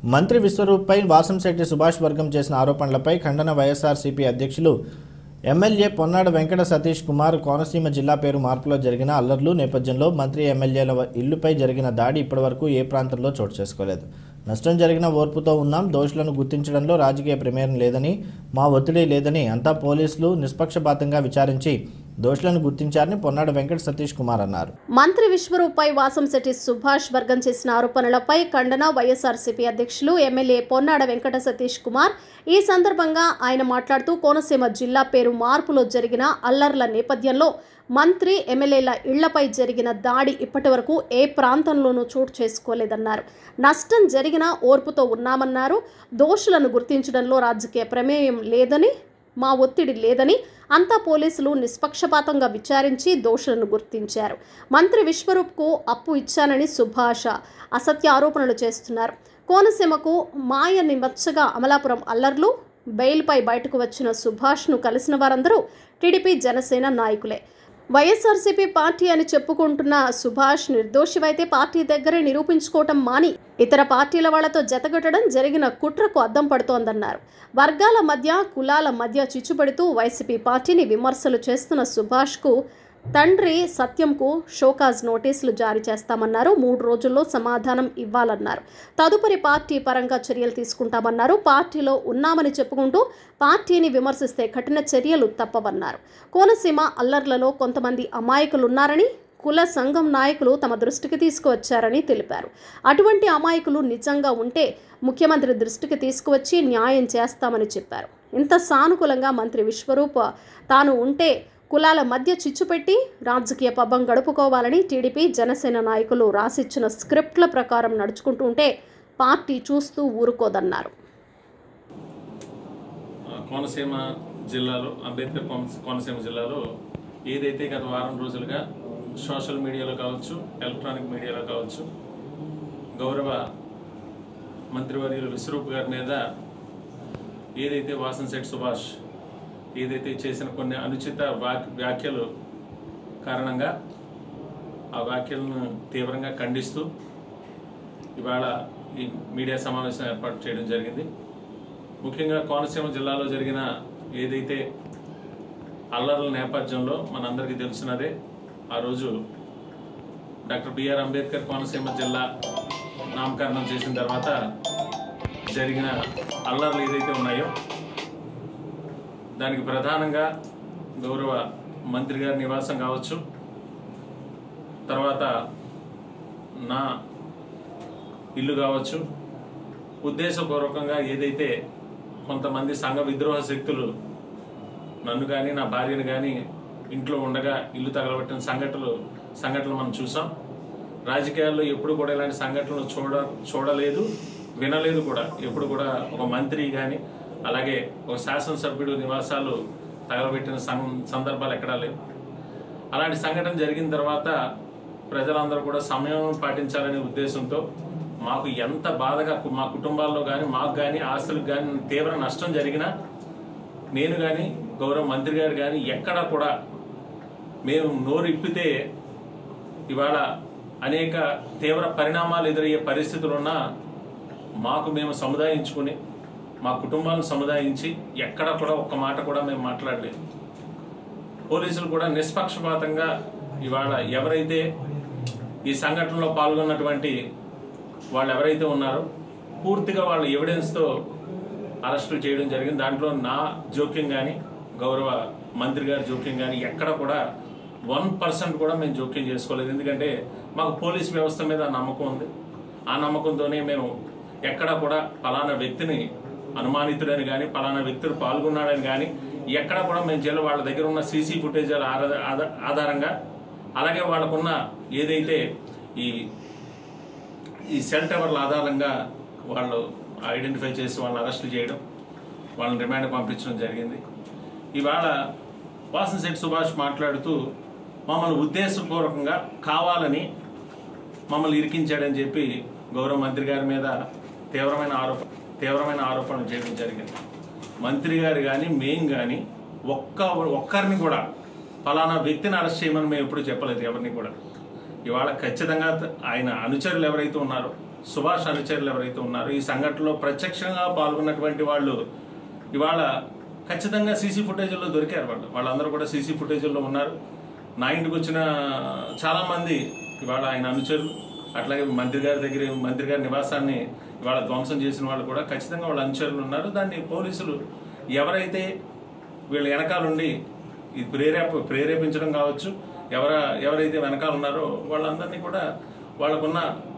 మంత్రి విశ్వరూప్పై వాసంశెట్టి సుభాష్ వర్గం చేసిన ఆరోపణలపై ఖండన వైఎస్ఆర్సీపీ అధ్యక్షులు ఎమ్మెల్యే పొన్నాడు వెంకట సతీష్ కుమార్ కోనసీమ జిల్లా పేరు మార్పులో జరిగిన అల్లర్లు నేపథ్యంలో మంత్రి ఎమ్మెల్యేల ఇల్లుపై జరిగిన దాడి ఇప్పటివరకు ఏ ప్రాంతంలో చోటు చేసుకోలేదు నష్టం జరిగిన ఓర్పుతో ఉన్నాం దోషులను గుర్తించడంలో రాజకీయ ప్రమేయం లేదని మా ఒత్తిడి లేదని అంతా పోలీసులు నిష్పక్షపాతంగా విచారించి దోషులను గుర్తించారని పొన్నాడు వెంకట సతీష్ కుమార్ అన్నారు మంత్రి విశ్వరూప్పై వాసంశెట్టి సుభాష్ వర్గం చేసిన ఆరోపణలపై ఖండన వైఎస్ఆర్సీపీ అధ్యక్షులు ఎమ్మెల్యే పొన్నాడ వెంకట సతీష్ కుమార్ ఈ సందర్భంగా ఆయన మాట్లాడుతూ కోనసీమ జిల్లా పేరు మార్పులో జరిగిన అల్లర్ల నేపథ్యంలో మంత్రి ఎమ్మెల్యేల ఇళ్లపై జరిగిన దాడి ఇప్పటివరకు ఏ ప్రాంతంలోనూ చోటు చేసుకోలేదన్నారు నష్టం జరిగిన ఓర్పుతో ఉన్నామన్నారు దోషులను గుర్తించడంలో రాజకీయ ప్రమేయం లేదని మా ఒత్తిడి లేదని అంతా పోలీసులు నిష్పక్షపాతంగా విచారించి దోషులను గుర్తించారు మంత్రి విశ్వరూప్కు అప్పు ఇచ్చానని సుభాష అసత్య ఆరోపణలు చేస్తున్నారు కోనసీమకు మాయని మచ్చగా అమలాపురం అల్లర్లు బెయిల్పై బయటకు వచ్చిన సుభాష్ను కలిసిన వారందరూ టీడీపీ జనసేన నాయకులే వైఎస్ఆర్సీపీ పార్టీ అని చెప్పుకుంటున్న సుభాష్ నిర్దోషివైతే పార్టీ దగ్గరే నిరూపించుకోవటం మాని ఇతర పార్టీల వాళ్లతో జతగట్టడం జరిగిన కుట్రకు అద్దం పడుతోందన్నారు వర్గాల మధ్య కులాల మధ్య చిచ్చుపడుతూ వైసీపీ పార్టీని విమర్శలు చేస్తున్న సుభాష్కు తండ్రి సత్యంకు షోకాజ్ నోటీసులు జారీ చేస్తామన్నారు మూడు రోజుల్లో సమాధానం ఇవ్వాలన్నారు తదుపరి పార్టీ పరంగా చర్యలు తీసుకుంటామన్నారు పార్టీలో ఉన్నామని చెప్పుకుంటూ పార్టీని విమర్శిస్తే కఠిన చర్యలు తప్పవన్నారు కోనసీమ అల్లర్లలో కొంతమంది అమాయకులున్నారని కుల సంఘం నాయకులు తమ దృష్టికి తీసుకువచ్చారని తెలిపారు అటువంటి అమాయకులు నిజంగా ఉంటే ముఖ్యమంత్రి దృష్టికి తీసుకువచ్చి న్యాయం చేస్తామని చెప్పారు ఇంత సానుకూలంగా మంత్రి విశ్వరూప్ తాను ఉంటే కులాల మధ్య చిచ్చుపెట్టి రాజకీయ పబ్బం గడుపుకోవాలని టీడీపీ జనసేన నాయకులు రాసిచ్చిన స్క్రిప్ట్ల ప్రకారం నడుచుకుంటూ ఉంటే పార్టీ చూస్తూ ఊరుకోదన్నారు కోనసీమ జిల్లాలో అంబేద్కర్ కోన- కోనసీమ జిల్లాలో ఏదైతే గత వారం రోజులుగా సోషల్ మీడియాలో కావచ్చు ఎలక్ట్రానిక్ మీడియాలో కావచ్చు గౌరవ మంత్రివర్యులు విశ్వరూప్ గారి మీద ఏదైతే వాసన్ శెట్టి సుభాష్ ఏదైతే చేసిన కొన్ని అనుచిత వాక్ వ్యాఖ్యలు కారణంగా ఆ వ్యాఖ్యలను తీవ్రంగా ఖండిస్తూ ఇవాళ ఈ మీడియా సమావేశం ఏర్పాటు చేయడం జరిగింది ముఖ్యంగా కోనసీమ జిల్లాలో జరిగిన ఏదైతే అల్లర్ల నేపథ్యంలో మనందరికీ తెలిసినదే ఆ రోజు డాక్టర్ బిఆర్ అంబేద్కర్ కోనసీమ జిల్లా నామకరణం చేసిన తర్వాత జరిగిన అల్లర్లు ఏదైతే ఉన్నాయో దానికి ప్రధానంగా గౌరవ మంత్రి గారి నివాసం కావచ్చు తర్వాత నా ఇల్లు కావచ్చు ఉద్దేశపూర్వకంగా ఏదైతే కొంతమంది సంఘ విద్రోహ శక్తులు నన్ను కానీ నా భార్యను కానీ ఇంట్లో ఉండగా ఇల్లు తగలబెట్టిన సంఘటనలు సంఘటనలు మనం చూసాం రాజకీయాల్లో ఎప్పుడు కూడా ఇలాంటి సంఘటనలు చూడ చూడలేదు వినలేదు కూడా ఎప్పుడు కూడా ఒక మంత్రి కానీ అలాగే ఒక శాసనసభ్యుడు నివాసాలు తగలబెట్టిన సం- సందర్భాలు ఎక్కడా లేవు అలాంటి సంఘటన జరిగిన తర్వాత ప్రజలందరూ కూడా సమయం పాటించాలనే ఉద్దేశంతో మాకు ఎంత బాధగా మా కుటుంబాల్లో కానీ మాకు కానీ ఆస్తులకు కానీ తీవ్ర నష్టం జరిగినా నేను కానీ గౌరవ మంత్రి గారు కానీ ఎక్కడా కూడా మేము నోరు ఇప్పితే ఇవాళ అనేక తీవ్ర పరిణామాలు ఎదురయ్యే పరిస్థితులు ఉన్నా మాకు మేము సముదాయించుకుని మా కుటుంబాలను సముదాయించి ఎక్కడ కూడా ఒక్క మాట కూడా మేము మాట్లాడలేదు పోలీసులు కూడా నిష్పక్షపాతంగా ఇవాళ ఎవరైతే ఈ సంఘటనలో పాల్గొన్నటువంటి వాళ్ళు ఎవరైతే ఉన్నారో పూర్తిగా వాళ్ళ ఎవిడెన్స్తో అరెస్టులు చేయడం జరిగింది దాంట్లో నా జోక్యం కానీ గౌరవ మంత్రి గారి జోక్యం కానీ ఎక్కడ కూడా వన్ పర్సెంట్ కూడా మేము జోక్యం చేసుకోలేదు ఎందుకంటే మాకు పోలీస్ వ్యవస్థ మీద నమ్మకం ఉంది ఆ నమ్మకంతోనే మేము ఎక్కడ కూడా పలానా వ్యక్తిని అనుమానితుడని కానీ పలానా వ్యక్తులు పాల్గొన్నాడని కానీ ఎక్కడ కూడా మేము జిల్లా వాళ్ళ దగ్గర ఉన్న సీసీ ఫుటేజ్ ఆధారంగా అలాగే వాళ్ళకున్న ఏదైతే ఈ ఈ సెల్ టవర్ల ఆధారంగా వాళ్ళు ఐడెంటిఫై చేసి వాళ్ళని అరెస్టులు చేయడం వాళ్ళని రిమాండ్ పంపించడం జరిగింది ఇవాళ వాసన్ శెట్టి సుభాష్ మాట్లాడుతూ మమ్మల్ని ఉద్దేశపూర్వకంగా కావాలని మమ్మల్ని ఇరికించాడని చెప్పి గౌరవ మంత్రి గారి మీద తీవ్రమైన ఆరోప తీవ్రమైన ఆరోపణలు చేయడం జరిగింది మంత్రి గారు కానీ మేం కానీ ఒక్క ఒక్కరిని కూడా ఫలానా వ్యక్తిని అరెస్ట్ చేయమని మేము ఎప్పుడు చెప్పలేదు ఎవరిని కూడా ఇవాళ ఖచ్చితంగా ఆయన అనుచరులు ఎవరైతే ఉన్నారో సుభాష్ అనుచరులు ఎవరైతే ఉన్నారో ఈ సంఘటనలో ప్రత్యక్షంగా పాల్గొన్నటువంటి వాళ్ళు ఇవాళ ఖచ్చితంగా సీసీ ఫుటేజ్లో దొరికారు వాళ్ళు వాళ్ళందరూ కూడా సీసీ ఫుటేజ్లో ఉన్నారు నా ఇంటికి వచ్చిన చాలామంది ఇవాళ ఆయన అనుచరులు అట్లాగే మంత్రి గారి దగ్గర మంత్రి గారి నివాసాన్ని ఇవాళ ధ్వంసం చేసిన వాళ్ళు కూడా ఖచ్చితంగా వాళ్ళ అనుచరులు ఉన్నారు దాన్ని పోలీసులు ఎవరైతే వీళ్ళ వెనకాలండి ఇది ప్రేరేప ప్రేరేపించడం కావచ్చు ఎవర ఎవరైతే వెనకాల ఉన్నారో వాళ్ళందరినీ కూడా వాళ్ళకున్న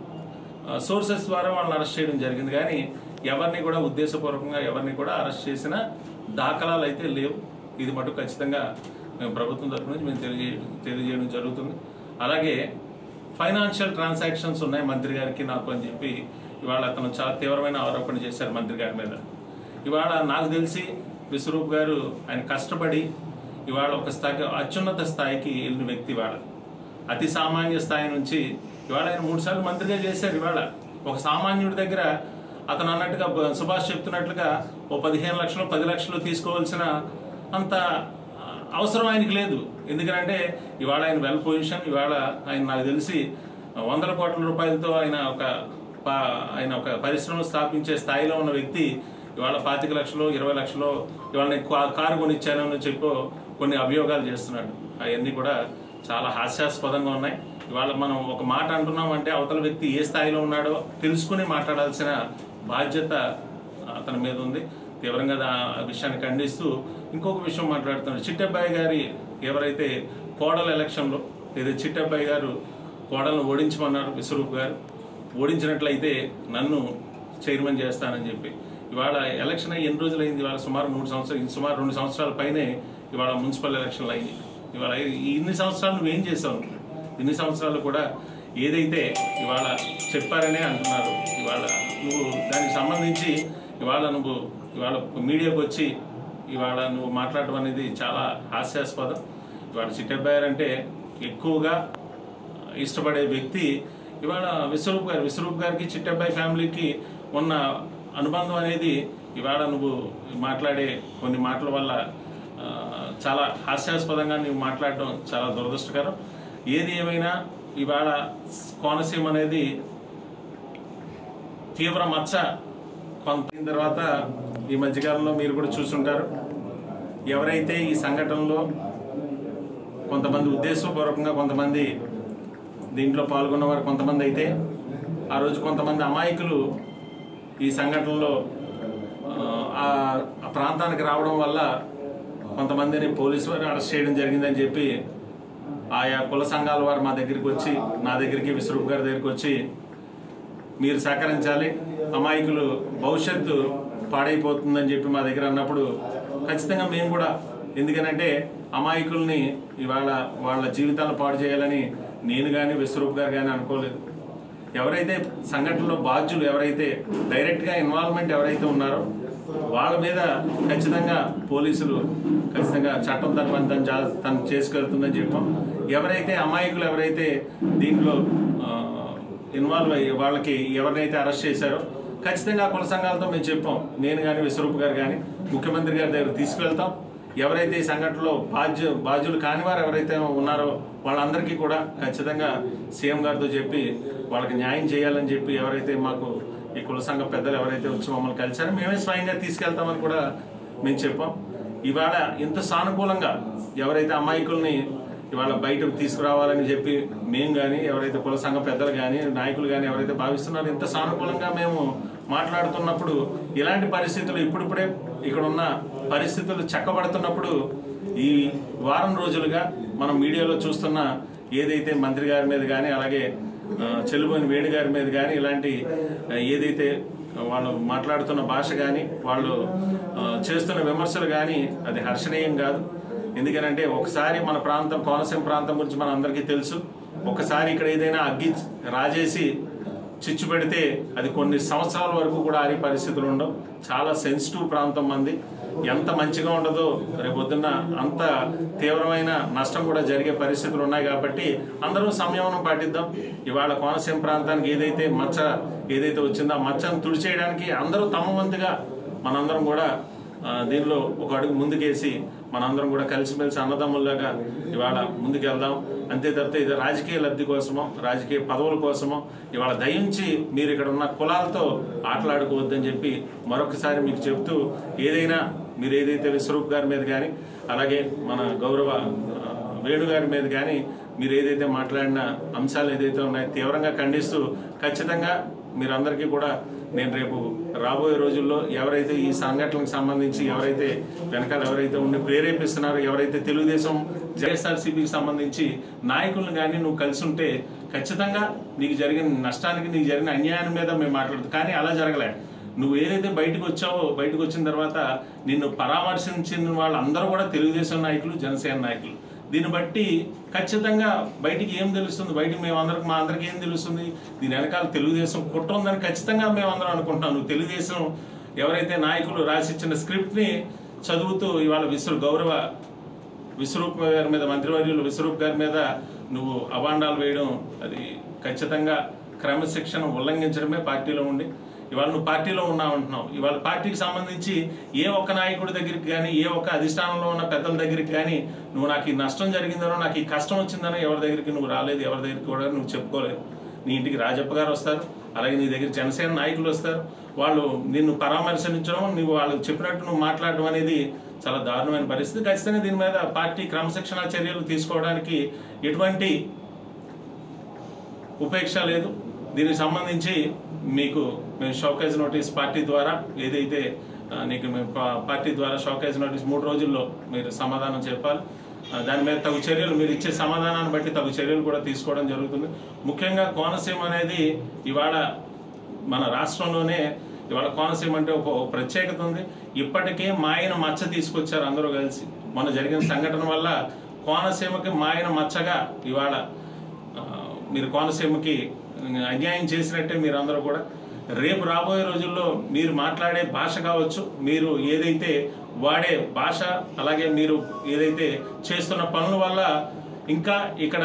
సోర్సెస్ ద్వారా వాళ్ళని అరెస్ట్ చేయడం జరిగింది కానీ ఎవరిని కూడా ఉద్దేశపూర్వకంగా ఎవరిని కూడా అరెస్ట్ చేసిన దాఖలాలు అయితే లేవు ఇది మటుకు ఖచ్చితంగా మేము ప్రభుత్వం తరపు నుంచి మేము తెలియజే తెలియజేయడం జరుగుతుంది అలాగే ఫైనాన్షియల్ ట్రాన్సాక్షన్స్ ఉన్నాయి మంత్రి గారికి నాకు అని చెప్పి ఇవాళ అతను చాలా తీవ్రమైన ఆరోపణ చేశారు మంత్రి గారి మీద ఇవాళ నాకు తెలిసి విశ్వరూప్ గారు ఆయన కష్టపడి ఇవాళ ఒక స్థాయి అత్యున్నత స్థాయికి వెళ్ళిన వ్యక్తి ఇవాళ అతి సామాన్య స్థాయి నుంచి ఇవాళ ఆయన మూడు సార్లు మంత్రిగా చేశారు ఇవాళ ఒక సామాన్యుడి దగ్గర అతను అన్నట్టుగా బ- సుభాష్ చెప్తున్నట్లుగా ఓ పదిహేను లక్షలు పది లక్షలు తీసుకోవాల్సిన అంత ఆ, అవసరం ఆయనకి లేదు ఎందుకంటే ఇవాళ ఆయన వెల్ పొజిషన్ ఇవాళ ఆయన నాకు తెలిసి వందల కోట్ల రూపాయలతో ఆయన ఒక ప- ఆయన ఒక పరిశ్రమ స్థాపించే స్థాయిలో ఉన్న వ్యక్తి ఇవాళ పాతిక లక్షలు ఇరవై లక్షలు ఇవాళ నేను కా- కారు కొనిచ్చానని చెప్పి కొన్ని అభియోగాలు చేస్తున్నాడు అవన్నీ కూడా చాలా హాస్యాస్పదంగా ఉన్నాయి ఇవాళ మనం ఒక మాట అంటున్నామంటే అవతల వ్యక్తి ఏ స్థాయిలో ఉన్నాడో తెలుసుకుని మాట్లాడాల్సిన బాధ్యత అతని మీద ఉంది తీవ్రంగా దా- ఆ విషయాన్ని ఖండిస్తూ ఇంకొక విషయం మాట్లాడుతున్నాడు చిట్టబ్బాయి గారి ఎవరైతే కోడల ఎలక్షన్లో ఏదైతే చిట్టబ్బాయి గారు కోడలను ఓడించమన్నారు విశ్వరూప్ గారు ఓడించినట్లయితే నన్ను చైర్మన్ చేస్తానని చెప్పి ఇవాళ ఎలక్షన్ అయ్యి ఎన్ని రోజులు అయింది ఇవాళ సుమారు మూడు సంవత్సరాలు సుమారు రెండు సంవత్సరాల పైనే ఇవాళ మున్సిపల్ ఎలక్షన్లు అయ్యి ఇవాళ ఈ ఇన్ని సంవత్సరాలు నువ్వేం చేసావు ఇన్ని సంవత్సరాలు కూడా ఏదైతే ఇవాళ చెప్పారనే అంటున్నారు ఇవాళ నువ్వు దానికి సంబంధించి ఇవాళ నువ్వు ఇవాళ మీడియాకు వచ్చి ఇవాళ నువ్వు మాట్లాడటం అనేది చాలా హాస్యాస్పదం ఇవాళ చిట్టబ్బాయర్ అంటే ఎక్కువగా ఇష్టపడే వ్యక్తి ఇవాళ విశ్వరూప్ గారు విశ్వరూప్ గారికి చిట్టబ్బాయి ఫ్యామిలీకి ఉన్న అనుబంధం అనేది ఇవాళ నువ్వు మాట్లాడే కొన్ని మాటల వల్ల ఆ, చాలా హాస్యాస్పదంగా నువ్వు మాట్లాడడం చాలా దురదృష్టకరం ఏది ఏమైనా ఇవాళ కోనసీమ అనేది తీవ్ర మచ్చ కొంత అయిన తర్వాత ఈ మధ్యకాలంలో మీరు కూడా చూసుంటారు ఎవరైతే ఈ సంఘటనలో కొంతమంది ఉద్దేశపూర్వకంగా కొంతమంది దీంట్లో పాల్గొన్న వారు కొంతమంది అయితే ఆ రోజు కొంతమంది అమాయకులు ఈ సంఘటనలో ఆ, ఆ ఆ ప్రాంతానికి రావడం వల్ల కొంతమందిని పోలీసు వారు అరెస్ట్ చేయడం జరిగిందని చెప్పి ఆయా కుల సంఘాల వారు మా దగ్గరికి వచ్చి నా దగ్గరికి విశ్వరూప్ గారి దగ్గరికి వచ్చి మీరు సహకరించాలి అమాయకులు భవిష్యత్తు పాడైపోతుందని చెప్పి మా దగ్గర అన్నప్పుడు ఖచ్చితంగా మేము కూడా ఎందుకనంటే అమాయకుల్ని ఇవాళ వాళ్ళ జీవితాలను పాడు చేయాలని నేను కానీ విశ్వరూప్ గారు కానీ అనుకోలేదు ఎవరైతే సంఘటనలో బాధ్యులు ఎవరైతే డైరెక్ట్గా ఇన్వాల్వ్మెంట్ ఎవరైతే ఉన్నారో వాళ్ళ మీద ఖచ్చితంగా పోలీసులు ఖచ్చితంగా చట్టం తన పని తను జా- తను చేసుకెళ్తుందని చెప్పాం ఎవరైతే అమాయకులు ఎవరైతే దీంట్లో ఆ, ఇన్వాల్వ్ అయ్యి వాళ్ళకి ఎవరినైతే అరెస్ట్ చేశారో ఖచ్చితంగా ఆ కుల సంఘాలతో మేము చెప్పాం నేను కానీ విశ్వరూప్ గారు కానీ ముఖ్యమంత్రి గారి దగ్గర తీసుకువెళ్తాం ఎవరైతే ఈ సంఘటనలో బాధ్య బాధ్యులు కాని వారు ఎవరైతే ఉన్నారో వాళ్ళందరికీ కూడా ఖచ్చితంగా సీఎం గారితో చెప్పి వాళ్ళకి న్యాయం చేయాలని చెప్పి ఎవరైతే మాకు ఈ కుల సంఘ పెద్దలు ఎవరైతే వచ్చి మమ్మల్ని కలిశారో మేమే స్వయంగా తీసుకెళ్తామని కూడా మేము చెప్పాం ఇవాళ ఇంత సానుకూలంగా ఎవరైతే అమాయకుల్ని ఇవాళ బయటకు తీసుకురావాలని చెప్పి మేము కానీ ఎవరైతే కుల సంఘ పెద్దలు కానీ నాయకులు కానీ ఎవరైతే భావిస్తున్నారో ఇంత సానుకూలంగా మేము మాట్లాడుతున్నప్పుడు ఇలాంటి పరిస్థితులు ఇప్పుడిప్పుడే ఇక్కడ ఉన్న పరిస్థితులు చక్కబడుతున్నప్పుడు ఈ వారం రోజులుగా మనం మీడియాలో చూస్తున్న ఏదైతే మంత్రి గారి మీద కానీ అలాగే ఆ, చెల్లుబోని వేడి గారి మీద కానీ ఇలాంటి ఆ, ఏదైతే వాళ్ళు మాట్లాడుతున్న భాష కానీ వాళ్ళు ఆ, చేస్తున్న విమర్శలు కానీ అది హర్షణీయం కాదు ఎందుకనంటే ఒకసారి మన ప్రాంతం కోనసీమ ప్రాంతం గురించి మన అందరికీ తెలుసు ఒకసారి ఇక్కడ ఏదైనా అగ్గి రాజేసి చిచ్చు పెడితే అది కొన్ని సంవత్సరాల వరకు కూడా ఆరే పరిస్థితులు ఉండవు చాలా సెన్సిటివ్ ప్రాంతం మంది ఎంత మంచిగా ఉండదో రేపొద్దున్న అంత తీవ్రమైన నష్టం కూడా జరిగే పరిస్థితులు ఉన్నాయి కాబట్టి అందరూ సంయమనం పాటిద్దాం ఇవాళ కోనసీమ ప్రాంతానికి ఏదైతే మచ్చ ఏదైతే వచ్చిందో ఆ మచ్చను తుడిచేయడానికి అందరూ తమ వంతుగా మనందరం కూడా ఆ, దీనిలో ఒక అడుగు ముందుకేసి మనందరం కూడా కలిసిమెలిసి అన్నదమ్ముల్లాగా ఇవాళ ముందుకెళ్దాం అంతే తప్పితే ఇది రాజకీయ లబ్ధి కోసమో రాజకీయ పదవుల కోసమో ఇవాళ దయించి మీరు ఇక్కడ ఉన్న కులాలతో ఆటలాడుకోవద్దని చెప్పి మరొకసారి మీకు చెప్తూ ఏదైనా మీరు ఏదైతే విశ్వరూప్ గారి మీద కానీ అలాగే మన గౌరవ ఆ, వేణు గారి మీద కానీ మీరు ఏదైతే మాట్లాడిన అంశాలు ఏదైతే ఉన్నాయో తీవ్రంగా ఖండిస్తూ ఖచ్చితంగా మీరందరికీ కూడా నేను రేపు రాబోయే రోజుల్లో ఎవరైతే ఈ సంఘటనలకు సంబంధించి ఎవరైతే వెనకాల ఎవరైతే ఉండి ప్రేరేపిస్తున్నారో ఎవరైతే తెలుగుదేశం జేఎస్ఆర్సీపీకి సంబంధించి నాయకులను కానీ నువ్వు కలిసి ఉంటే ఖచ్చితంగా నీకు జరిగిన నష్టానికి నీకు జరిగిన అన్యాయం మీద మేము మాట్లాడుతాం కానీ అలా జరగలే నువ్వు ఏదైతే బయటకు వచ్చావో బయటకు వచ్చిన తర్వాత నిన్ను పరామర్శించిన వాళ్ళందరూ కూడా తెలుగుదేశం నాయకులు జనసేన నాయకులు దీన్ని బట్టి ఖచ్చితంగా బయటికి ఏం తెలుస్తుంది బయటికి మేము అందరికి మా అందరికి ఏం తెలుస్తుంది దీని వెనకాల తెలుగుదేశం కుట్ర ఉందని ఖచ్చితంగా మేము అందరం అనుకుంటాం నువ్వు తెలుగుదేశం ఎవరైతే నాయకులు రాసిచ్చిన స్క్రిప్ట్ ని చదువుతూ ఇవాళ విశ్వ గౌరవ విశ్వరూప్ గారి మీద మంత్రివర్యులు విశ్వరూప్ గారి మీద నువ్వు అవాండాలు వేయడం అది ఖచ్చితంగా క్రమశిక్షణ ఉల్లంఘించడమే పార్టీలో ఉండి ఇవాళ నువ్వు పార్టీలో ఉన్నావు అంటున్నావు ఇవాళ పార్టీకి సంబంధించి ఏ ఒక్క నాయకుడి దగ్గరికి కానీ ఏ ఒక్క అధిష్టానంలో ఉన్న పెద్దల దగ్గరికి కానీ నువ్వు నాకు ఈ నష్టం జరిగిందనో నాకు ఈ కష్టం వచ్చిందనో ఎవరి దగ్గరికి నువ్వు రాలేదు ఎవరి దగ్గరికి కూడా నువ్వు చెప్పుకోలేదు నీ ఇంటికి రాజప్ప గారు వస్తారు అలాగే నీ దగ్గర జనసేన నాయకులు వస్తారు వాళ్ళు నిన్ను పరామర్శించడం నువ్వు వాళ్ళకి చెప్పినట్టు నువ్వు మాట్లాడడం అనేది చాలా దారుణమైన పరిస్థితి ఖచ్చితంగా దీని మీద పార్టీ క్రమశిక్షణ చర్యలు తీసుకోవడానికి ఎటువంటి ఉపేక్ష లేదు దీనికి సంబంధించి మీకు మేము షోకేజ్ నోటీస్ పార్టీ ద్వారా ఏదైతే ఆ, నీకు మేము పా- పార్టీ ద్వారా షోకేజ్ నోటీస్ మూడు రోజుల్లో మీరు సమాధానం చెప్పాలి ఆ, దాని మీద తగు చర్యలు మీరు ఇచ్చే సమాధానాన్ని బట్టి తగు చర్యలు కూడా తీసుకోవడం జరుగుతుంది ముఖ్యంగా కోనసీమ అనేది ఇవాళ మన రాష్ట్రంలోనే ఇవాళ కోనసీమ అంటే ఒక ఒక ప్రత్యేకత ఉంది ఇప్పటికే మాయన మచ్చ తీసుకొచ్చారు అందరూ కలిసి మొన్న జరిగిన సంఘటన వల్ల కోనసీమకి మాయన మచ్చగా ఇవాళ ఆ, మీరు కోనసీమకి అన్యాయం చేసినట్టే మీరు అందరూ కూడా రేపు రాబోయే రోజుల్లో మీరు మాట్లాడే భాష కావచ్చు మీరు ఏదైతే వాడే భాష అలాగే మీరు ఏదైతే చేస్తున్న పనుల వల్ల ఇంకా ఇక్కడ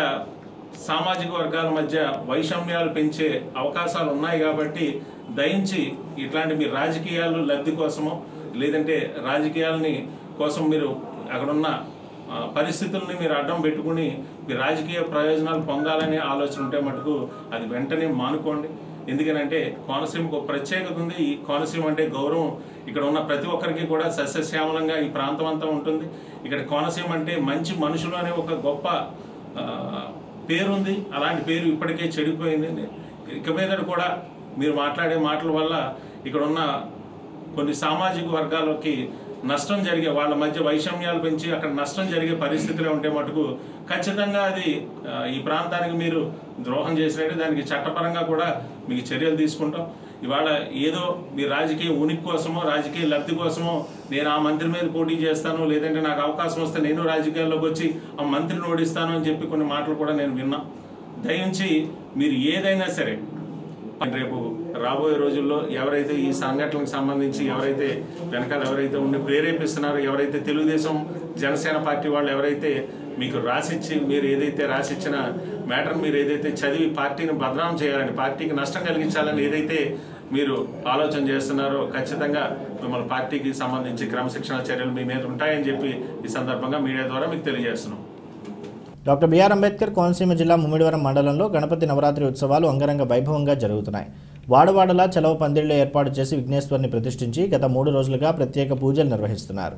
సామాజిక వర్గాల మధ్య వైషమ్యాలు పెంచే అవకాశాలు ఉన్నాయి కాబట్టి దయించి ఇట్లాంటి మీ రాజకీయాలు లబ్ధి కోసమో లేదంటే రాజకీయాలని కోసం మీరు అక్కడున్న ఆ, పరిస్థితుల్ని మీరు అడ్డం పెట్టుకుని మీ రాజకీయ ప్రయోజనాలు పొందాలనే ఆలోచన ఉంటే మటుకు అది వెంటనే మానుకోండి ఎందుకనంటే కోనసీమకు ఒక ప్రత్యేకత ఉంది ఈ కోనసీమ అంటే గౌరవం ఇక్కడ ఉన్న ప్రతి ఒక్కరికి కూడా సస్యశ్యామలంగా ఈ ప్రాంతం అంతా ఉంటుంది ఇక్కడ కోనసీమ అంటే మంచి మనుషులు అనే ఒక గొప్ప ఆ, పేరుంది అలాంటి పేరు ఇప్పటికే చెడిపోయింది ఇక మీద కూడా మీరు మాట్లాడే మాటల వల్ల ఇక్కడ ఉన్న కొన్ని సామాజిక వర్గాలకి నష్టం జరిగే వాళ్ళ మధ్య వైషమ్యాలు పెంచి అక్కడ నష్టం జరిగే పరిస్థితులే ఉంటే మటుకు ఖచ్చితంగా అది ఆ, ఈ ప్రాంతానికి మీరు ద్రోహం చేసినట్టు దానికి చట్టపరంగా కూడా మీకు చర్యలు తీసుకుంటాం ఇవాళ ఏదో మీ రాజకీయ ఉనికి కోసమో రాజకీయ లబ్ధి కోసమో నేను ఆ మంత్రి మీద పోటీ చేస్తాను లేదంటే నాకు అవకాశం వస్తే నేను రాజకీయాల్లోకి వచ్చి ఆ మంత్రిని ఓడిస్తాను అని చెప్పి కొన్ని మాటలు కూడా నేను విన్నా దయించి మీరు ఏదైనా సరే రేపు రాబోయే రోజుల్లో ఎవరైతే ఈ సంఘటనలకు సంబంధించి ఎవరైతే వెనకాల ఎవరైతే ఉండి ప్రేరేపిస్తున్నారో ఎవరైతే తెలుగుదేశం జనసేన పార్టీ వాళ్ళు ఎవరైతే మీకు రాసిచ్చి మీరు ఏదైతే రాసిచ్చిన మ్యాటర్ మీరు ఏదైతే చదివి పార్టీని బదనాం చేయాలని పార్టీకి నష్టం కలిగించాలని ఏదైతే మీరు ఆలోచన చేస్తున్నారో ఖచ్చితంగా మిమ్మల్ని పార్టీకి సంబంధించి క్రమశిక్షణ చర్యలు మీ మీద ఉంటాయని చెప్పి ఈ సందర్భంగా మీడియా ద్వారా మీకు తెలియజేస్తున్నాం డాక్టర్ బిఆర్ అంబేద్కర్ కోనసీమ జిల్లా ముమ్మిడివరం మండలంలో గణపతి నవరాత్రి ఉత్సవాలు అంగరంగ వైభవంగా జరుగుతున్నాయి వాడవాడలా చలవ పందిళ్లు ఏర్పాటు చేసి విఘ్నేశ్వరుని ప్రతిష్ఠించి గత మూడు రోజులుగా ప్రత్యేక పూజలు నిర్వహిస్తున్నారు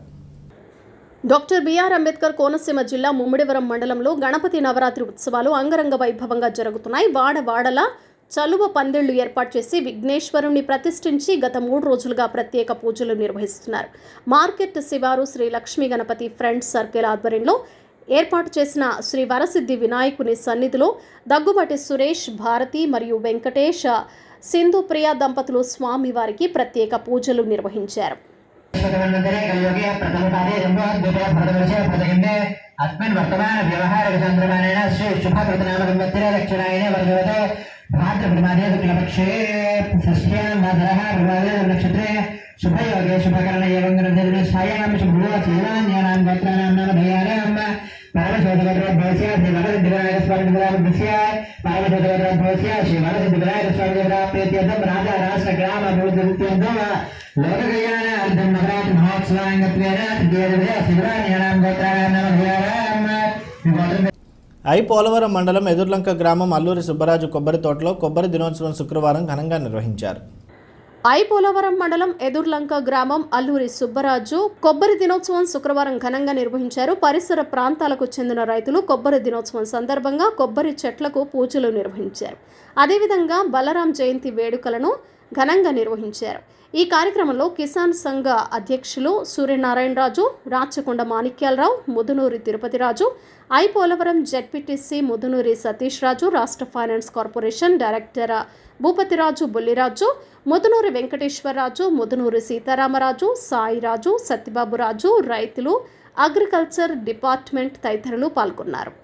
డాక్టర్ బిఆర్ అంబేద్కర్ కోనసీమ జిల్లా ముమ్మిడివరం మండలంలో గణపతి నవరాత్రి ఉత్సవాలు అంగరంగ వైభవంగా జరుగుతున్నాయి వాడ వాడల చలువ పందిళ్లు ఏర్పాటు చేసి విఘ్నేశ్వరుని ప్రతిష్ఠించి గత మూడు రోజులుగా ప్రత్యేక పూజలు నిర్వహిస్తున్నారు మార్కెట్ శివారు శ్రీ లక్ష్మీ గణపతి ఫ్రెండ్స్ సర్కిల్ ఆధ్వర్యంలో ఏర్పాటు చేసిన శ్రీ వరసిద్ధి వినాయకుని సన్నిధిలో దగ్గుబాటి సురేష్ భారతి మరియు వెంకటేష్ సింధు ప్రియ దంపతులు స్వామివారికి ప్రత్యేక పూజలు నిర్వహించారు శ్రీమన్మందిరే కలియుగే ప్రథమపాదే రంభోద్భుతే భరతవర్షే భరతహిందే అస్మిన్ వర్తమాన వ్యవహార చంద్రమానేన శ్రీ శుభకృతనామ సంవత్సరే దక్షిణాయనే వర్గవతే భాద్రపదమాదే శుక్లపక్షే షష్ఠ్యాం భాద్రః ప్రమాదే నక్షత్రే శుభయోగే శుభకరణ ఏవం గ్రంథదిన ఛాయాం శుభ్రువ శీలాన్యానాం గోత్రానాం నామ భయానాం పరమశోధగోత్రోద్భవ దేవస్య శ్రీ వరసిద్ధి వినాయక స్వామి దేవరామస్య పరమశోధరభవస్య శ్రీ వరసిద్ధి వినాయక స్వామి దేవరా ప్రీత్యర్థం రాజా రాష్ట్ర గ్రామ అభివృద్ధి నిత్యర్థం లోక కళ్యాణ అర్థం నవరాత్రి మహోత్సవాంగత్వేన తృతీయ శివరాణ్యానాం గోత్రాణాం నమస్కారం మీ గోత్రం ఐ పోలవరం మండలం ఎదుర్లంక గ్రామం అల్లూరి సుబ్బరాజు కొబ్బరి తోటలో కొబ్బరి దినోత్సవం శుక్రవారం ఘనంగా నిర్వహించారు ఐ పోలవరం మండలం ఎదుర్లంక గ్రామం అల్లూరి సుబ్బరాజు కొబ్బరి దినోత్సవం శుక్రవారం ఘనంగా నిర్వహించారు పరిసర ప్రాంతాలకు చెందిన రైతులు కొబ్బరి దినోత్సవం సందర్భంగా కొబ్బరి చెట్లకు పూజలు నిర్వహించారు అదేవిధంగా బలరాం జయంతి వేడుకలను ఘనంగా నిర్వహించారు ఈ కార్యక్రమంలో కిసాన్ సంఘ అధ్యక్షులు సూర్యనారాయణరాజు రాచకొండ మాణిక్యాలరావు ముదునూరి తిరుపతిరాజు ఐ పోలవరం జెడ్పీటీసీ ముదునూరి సతీష్ రాజు రాష్ట్ర finance corporation director Bhupatiraju Bulliraju Mudunuri Venkateswararaju Mudunuri Sitaramaraju Sairaju Satyababuraju రైతులు అగ్రికల్చర్ డిపార్ట్మెంట్ తదితరులు పాల్గొన్నారు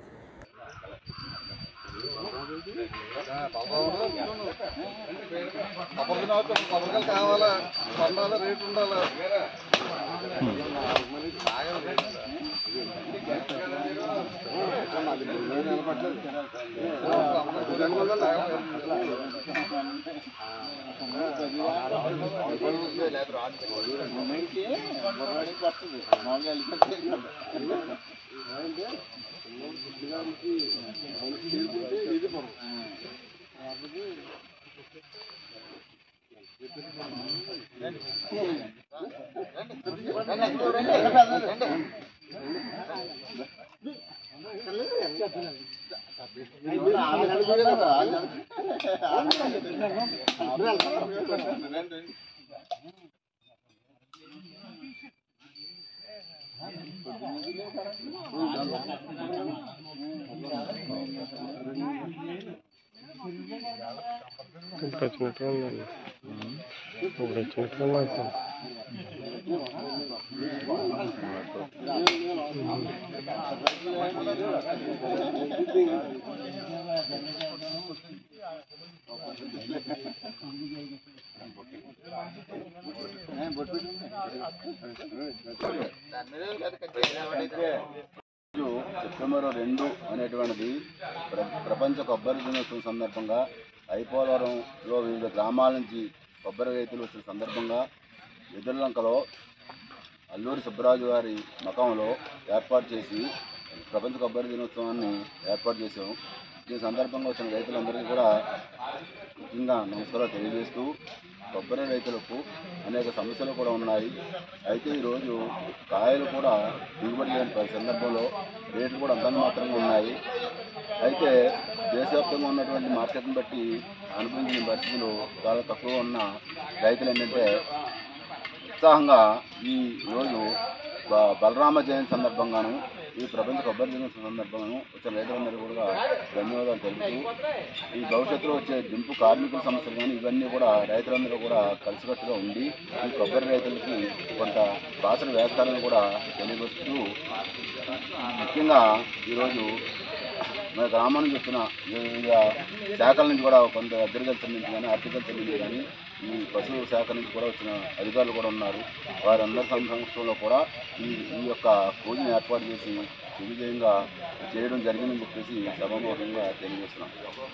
కావాలా కొన్నాళ్ళ రేటు ఉండాలా రోజు సెప్టెంబర్ రెండు అనేటువంటిది ప్ర ప్రపంచ కొబ్బరి దినోత్సవం సందర్భంగా ఐపోలవరంలో వివిధ గ్రామాల నుంచి కొబ్బరి రైతులు వచ్చిన సందర్భంగా ఎదుర్లంకలో అల్లూరి సుబ్బరాజు గారి మకంలో ఏర్పాటు చేసి ప్రపంచ కొబ్బరి దినోత్సవాన్ని ఏర్పాటు చేసాం ఈ సందర్భంగా వచ్చిన రైతులందరికీ కూడా ముఖ్యంగా నమస్కారాలు తెలియజేస్తూ కొబ్బరి రైతులకు అనేక సమస్యలు కూడా ఉన్నాయి అయితే ఈరోజు కాయలు కూడా దిగుబడి లేని పరి సందర్భంలో రేట్లు కూడా అంతంత మాత్రంగా ఉన్నాయి అయితే దేశవ్యాప్తంగా ఉన్నటువంటి మార్కెట్ని బట్టి అనుభవించిన పరిస్థితులు చాలా తక్కువ ఉన్న రైతులు ఏంటంటే ఉత్సాహంగా ఈ రోజు బ- బలరామ జయంతి సందర్భంగాను ఈ ప్రపంచ కొబ్బరి దినోత్సవం సందర్భంగాను వచ్చిన రైతులందరూ కూడా ధన్యవాదాలు తెలుపుతూ ఈ భవిష్యత్తులో వచ్చే దింపు కార్మికుల సమస్యలు కానీ ఇవన్నీ కూడా రైతులందరూ కూడా కలిసికట్టుగా ఉండి ఈ కొబ్బరి రైతులకి కొంత బాసన వేస్తారని కూడా తెలియవస్తూ ముఖ్యంగా ఈరోజు మన గ్రామం నుంచి వచ్చిన వివిధ శాఖల నుంచి కూడా కొంత అగ్రికల్చర్ నుంచి కానీ హార్టికల్చర్ నుంచి కానీ ఈ పశువు శాఖ నుంచి కూడా వచ్చిన అధికారులు కూడా ఉన్నారు వారందరి సందర్భంలో కూడా ఈ ఈ యొక్క పూజను ఏర్పాటు చేసి విజయంగా చేయడం జరిగిందని చెప్పేసి సభాముఖంగా తెలియజేస్తున్నాం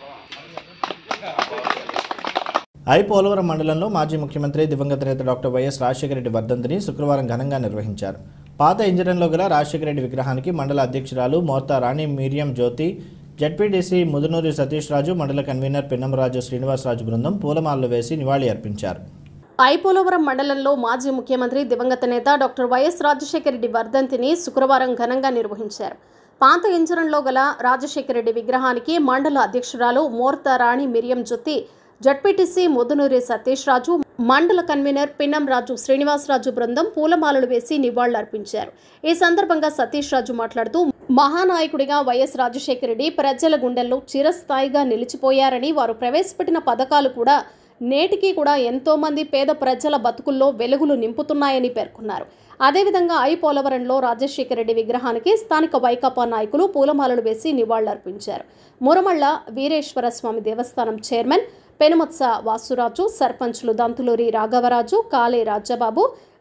ఐ పోలవరం మండలంలో మాజీ ముఖ్యమంత్రి దివంగత నేత డాక్టర్ వైఎస్ రాజశేఖర రెడ్డి వర్ధంతిని శుక్రవారం ఘనంగా నిర్వహించారు పాత ఇంజనంలో గల రాజశేఖర రెడ్డి విగ్రహానికి మండల అధ్యక్షురాలు మోర్తా రాణి మీరియం జ్యోతి జడ్పీటీసీ ముదునూరి సతీష్ రాజు మండల కన్వీనర్ పిన్నమరాజు శ్రీనివాసరాజు బృందం పూలమాలలు వేసి నివాళి అర్పించారు ఐపోలవరం మండలంలో మాజీ ముఖ్యమంత్రి దివంగత నేత డాక్టర్ వైఎస్ రాజశేఖర రెడ్డి వర్ధంతిని శుక్రవారం ఘనంగా నిర్వహించారు పాత ఇంజనంలో గల రాజశేఖర రెడ్డి విగ్రహానికి మండల అధ్యక్షురాలు మోర్త రాణి మిరియం జొత్తి జడ్పీటీసీ ముదునూరి సతీష్ రాజు మండల కన్వీనర్ పిన్నం రాజు శ్రీనివాసరాజు బృందం పూలమాలలు వేసి నివాళులర్పించారు ఈ సందర్భంగా సతీష్ రాజు మాట్లాడుతూ మహానాయకుడిగా వైఎస్ రాజశేఖర రెడ్డి ప్రజల గుండెల్లో చిరస్థాయిగా నిలిచిపోయారని వారు ప్రవేశపెట్టిన పథకాలు కూడా నేటికి కూడా ఎంతో మంది పేద ప్రజల బతుకుల్లో వెలుగులు నింపుతున్నాయని పేర్కొన్నారు అదేవిధంగా ఐ పోలవరంలో రాజశేఖర రెడ్డి విగ్రహానికి స్థానిక వైకాపా నాయకులు పూలమాలలు వేసి నివాళులర్పించారు మురమళ్ళ వీరేశ్వర స్వామి దేవస్థానం చైర్మన్ పెనుమత్స వాసురాజు సర్పంచ్లు దంతులూరి రాఘవరాజు కాళే రాజబాబు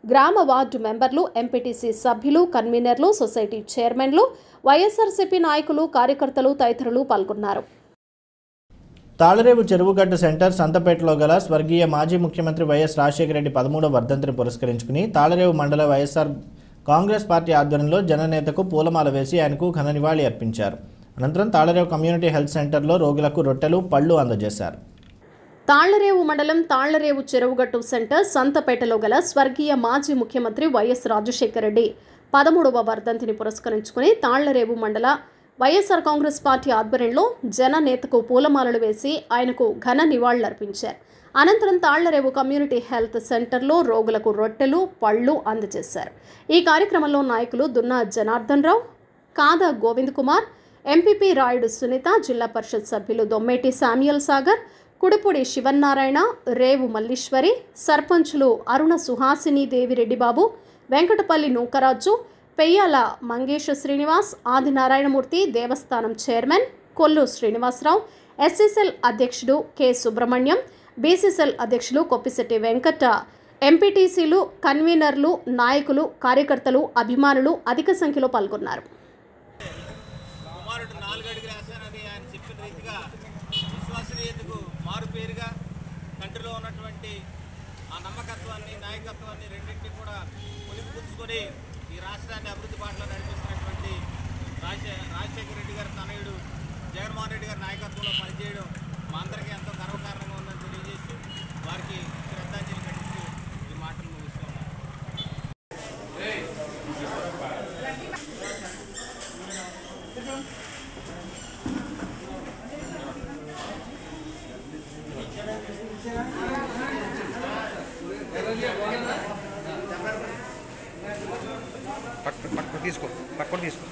గ్రామ వార్డు మెంబర్లు ఎంపీటీసీ సభ్యులు కన్వీనర్లు సొసైటీ చైర్మన్లు వైఎస్ఆర్సీపీ నాయకులు కార్యకర్తలు తదితరులు పాల్గొన్నారు తాళరేవు చెరువుగట్టు సెంటర్ సంతపేటలో గల స్వర్గీయ మాజీ ముఖ్యమంత్రి వైఎస్ రాజశేఖర రెడ్డి పదమూడవ వర్ధంతిని పురస్కరించుకుని తాళరేవు మండల వైఎస్ఆర్ కాంగ్రెస్ పార్టీ ఆధ్వర్యంలో జననేతకు పూలమాల వేసి ఆయనకు ఘన నివాళి అర్పించారు అనంతరం తాళరేవు కమ్యూనిటీ హెల్త్ సెంటర్లో రోగులకు రొట్టెలు పళ్ళు అందజేశారు తాళ్లరేవు మండలం తాళ్లరేవు చెరువుగట్టు సెంటర్ సంతపేటలో గల స్వర్గీయ మాజీ ముఖ్యమంత్రి వైఎస్ రాజశేఖర రెడ్డి పదమూడవ వర్ధంతిని పురస్కరించుకుని తాళ్లరేవు మండల వైఎస్ఆర్ కాంగ్రెస్ పార్టీ ఆధ్వర్యంలో జననేతకు పూలమాలలు వేసి ఆయనకు ఘన నివాళులర్పించారు అనంతరం తాళ్లరేవు కమ్యూనిటీ హెల్త్ సెంటర్లో రోగులకు రొట్టెలు పళ్ళు అందజేశారు ఈ కార్యక్రమంలో నాయకులు దున్నా జనార్దన్ రావు కాదా గోవింద్ కుమార్ ఎంపీపీ రాయుడు సునీత జిల్లా పరిషత్ సభ్యులు దొమ్మేటి శామ్యుయల్ సాగర్ కుడిపూడి శివన్నారాయణ రేవు మల్లీశ్వరి సర్పంచులు అరుణ సుహాసిని దేవిరెడ్డిబాబు వెంకటపల్లి నూకరాజు పెయ్యాల మంగేష్ శ్రీనివాస్ ఆదినారాయణమూర్తి దేవస్థానం చైర్మన్ కొల్లు శ్రీనివాసరావు ఎస్ఎస్ఎల్ అధ్యక్షుడు కె సుబ్రహ్మణ్యం బీసీసీఎల్ అధ్యక్షులు కొప్పిశెట్టి వెంకట ఎంపీటీసీలు కన్వీనర్లు నాయకులు కార్యకర్తలు అభిమానులు అధిక సంఖ్యలో పాల్గొన్నారు కుమారుడు నాలుగు అడుగులు వేస్తానని ఆయన చెప్పిన రీతిగా విశ్వసనీయతకు మారు పేరుగా తండ్రిలో ఉన్నటువంటి ఆ నమ్మకత్వాన్ని నాయకత్వాన్ని రెండింటినీ కూడా పులిపుచ్చుకొని ఈ రాష్ట్రాన్ని అభివృద్ధి బాటలో నడిపిస్తున్నటువంటి రాజ రాజశేఖర రెడ్డి గారి తనయుడు జగన్మోహన్ రెడ్డి గారి నాయకత్వంలో పనిచేయడం మా అందరికీ ఎంతో గర్వకారణంగా ఉందని తెలియజేస్తూ వారికి శ్రద్ధాంజలి ఘటిస్తూ ఈ మాటలు ముగిస్తున్నాను పక్క పక్క తీసుకో పక్కన తీసుకో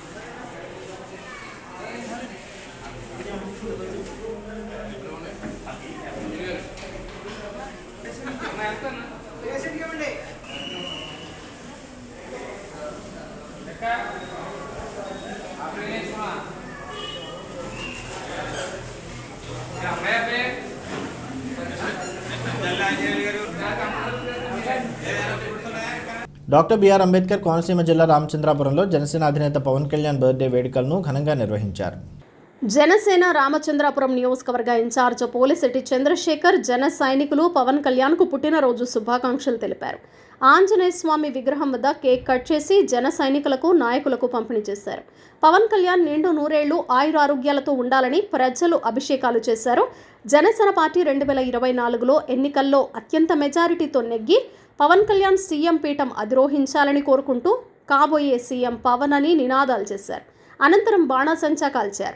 డాక్టర్ బిఆర్ అంబేద్కర్ కోనసీమ జిల్లా రామచంద్రాపురంలో జనసేన అధినేత పవన్ కళ్యాణ్ బర్త్డే వేడుకలను ఘనంగా నిర్వహించారు జనసేన రామచంద్రాపురం నియోజకవర్గ ఇన్ఛార్జ్ పోలిశెట్టి చంద్రశేఖర్ జన సైనికులు పవన్ కళ్యాణ్కు పుట్టినరోజు శుభాకాంక్షలు తెలిపారు ఆంజనేయ స్వామి విగ్రహం వద్ద కేక్ కట్ చేసి జన సైనికులకు నాయకులకు పంపిణీ చేశారు పవన్ కళ్యాణ్ నిండు నూరేళ్లు ఆయురారోగ్యాలతో ఉండాలని ప్రజలు అభిషేకాలు చేశారు జనసేన పార్టీ రెండు వేల ఇరవై నాలుగులో ఎన్నికల్లో అత్యంత మెజారిటీతో నెగ్గి పవన్ కళ్యాణ్ సీఎం పీఠం అధిరోహించాలని కోరుకుంటూ కాబోయే సీఎం పవన్ అని నినాదాలు చేశారు అనంతరం బాణాసంచా కాల్చారు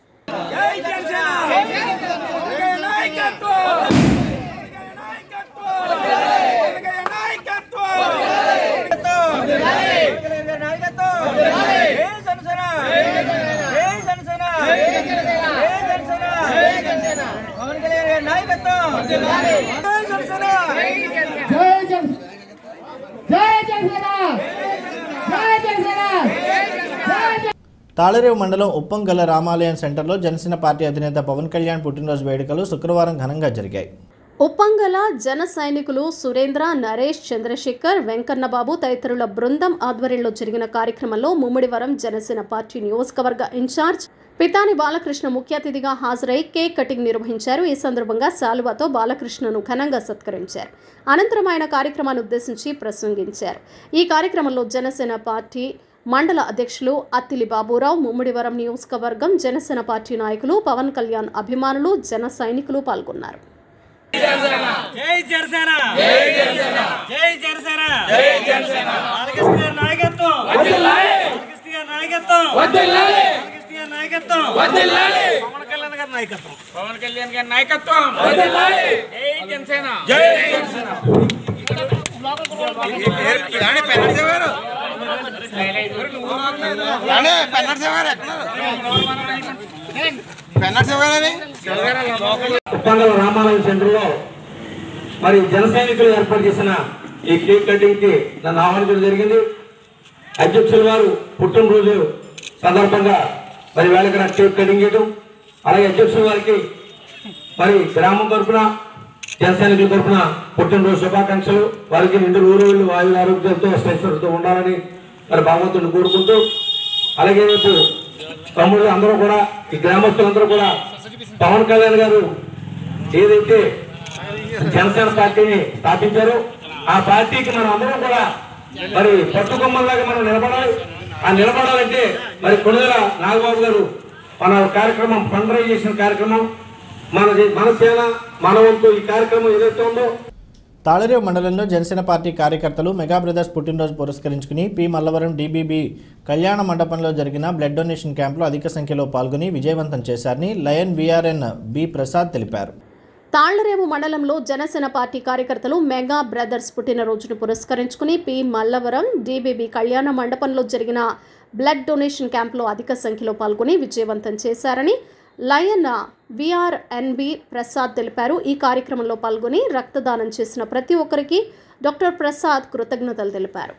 తాళరేవు మండలం ఉప్పంగల రామాలయం సెంటర్లో జనసేన పార్టీ అధినేత పవన్ కళ్యాణ్ పుట్టినరోజు వేడుకలు శుక్రవారం ఘనంగా జరిగాయి ఉప్పంగల జన సైనికులు సురేంద్ర నరేష్ చంద్రశేఖర్ వెంకన్నబాబు తదితరుల బృందం ఆధ్వర్యంలో జరిగిన కార్యక్రమంలో ముమ్మిడివరం జనసేన పార్టీ నియోజకవర్గ ఇన్ఛార్జ్ పితాని బాలకృష్ణ ముఖ్య అతిథిగా హాజరై కేక్ కటింగ్ నిర్వహించారు ఈ సందర్భంగా శాలువాతో బాలకృష్ణను ఘనంగా సత్కరించారు అనంతరం ఆయన కార్యక్రమాన్ని ఉద్దేశించి ప్రసంగించారు ఈ కార్యక్రమంలో జనసేన పార్టీ మండల అధ్యక్షులు అత్తిలి బాబురావు ముమ్మిడివరం నియోజకవర్గం జనసేన పార్టీ నాయకులు పవన్ కళ్యాణ్ అభిమానులు జన సైనికులు పాల్గొన్నారు జై జనసేన జై జనసేన జై జనసేన జై జనసేన బాలకృష్ణ గారి నాయకత్వం వర్ధిల్లాలి బాలకృష్ణ గారి నాయకత్వం వర్ధిల్లాలి బాలకృష్ణ గారి నాయకత్వం వర్ధిల్లాలి పవన్ కళ్యాణ్ గారి నాయకత్వం పవన్ కళ్యాణ్ గారి నాయకత్వం వర్ధిల్లాలి జై జనసేన జై జనసేన ఉప్పంగల రామాలయం సెంటర్లో మరి జన సైనికులు ఏర్పాటు చేసిన ఈ కేక్ కటింగ్ కి నన్ను ఆహ్వానించడం జరిగింది అధ్యక్షుల వారు పుట్టినరోజు సందర్భంగా మరి వేళకన కేక్ కటింగ్ చేయడం అలాగే అధ్యక్షుల వారికి మరి గ్రామం తరఫున జనసైనికుల తరఫున పుట్టినరోజు శుభాకాంక్షలు వారికి నిండు నూరేళ్ళు వాయు ఆరోగ్యంతో స్ట్రెస్తో ఉండాలని మరి భగవంతుడిని కోరుకుంటూ అలాగే రేపు తమ్ముళ్ళు అందరూ కూడా ఈ గ్రామస్తులందరూ కూడా పవన్ కళ్యాణ్ గారు ఏదైతే జనసేన పార్టీని స్థాపించారో ఆ పార్టీకి మనం అందరం కూడా మరి పట్టుకొమ్మల్లాగా మనం నిలబడాలి ఆ నిలబడాలంటే మరి కొడుదల నాగబాబు గారు మన కార్యక్రమం ఫండ్ రైజ్ చేసిన కార్యక్రమం మన మన సేన మన వంతు ఈ కార్యక్రమం ఏదైతే ఉందో తాళరేవు మండలంలో జనసేన పార్టీ కార్యకర్తలు మెగా బ్రదర్స్ పుట్టినరోజు పురస్కరించుకుని పి మల్లవరం డీబీబీ కళ్యాణ మండపంలో జరిగిన బ్లడ్ డొనేషన్ క్యాంపులో అధిక సంఖ్యలో పాల్గొని విజయవంతం చేశారని లయన్ విఆర్ఎన్ బి ప్రసాద్ తెలిపారు తాళ్లరేవు మండలంలో జనసేన పార్టీ కార్యకర్తలు మెగా బ్రదర్స్ పుట్టినరోజును పురస్కరించుకుని పి మల్లవరం డీబీబీ కళ్యాణ మండపంలో జరిగిన బ్లడ్ డొనేషన్ క్యాంపులో అధిక సంఖ్యలో పాల్గొని విజయవంతం చేశారని లయన్ విఆర్ఎన్బి ప్రసాద్ తెలిపారు ఈ కార్యక్రమంలో పాల్గొని రక్తదానం చేసిన ప్రతి ఒక్కరికి డాక్టర్ ప్రసాద్ కృతజ్ఞతలు తెలిపారు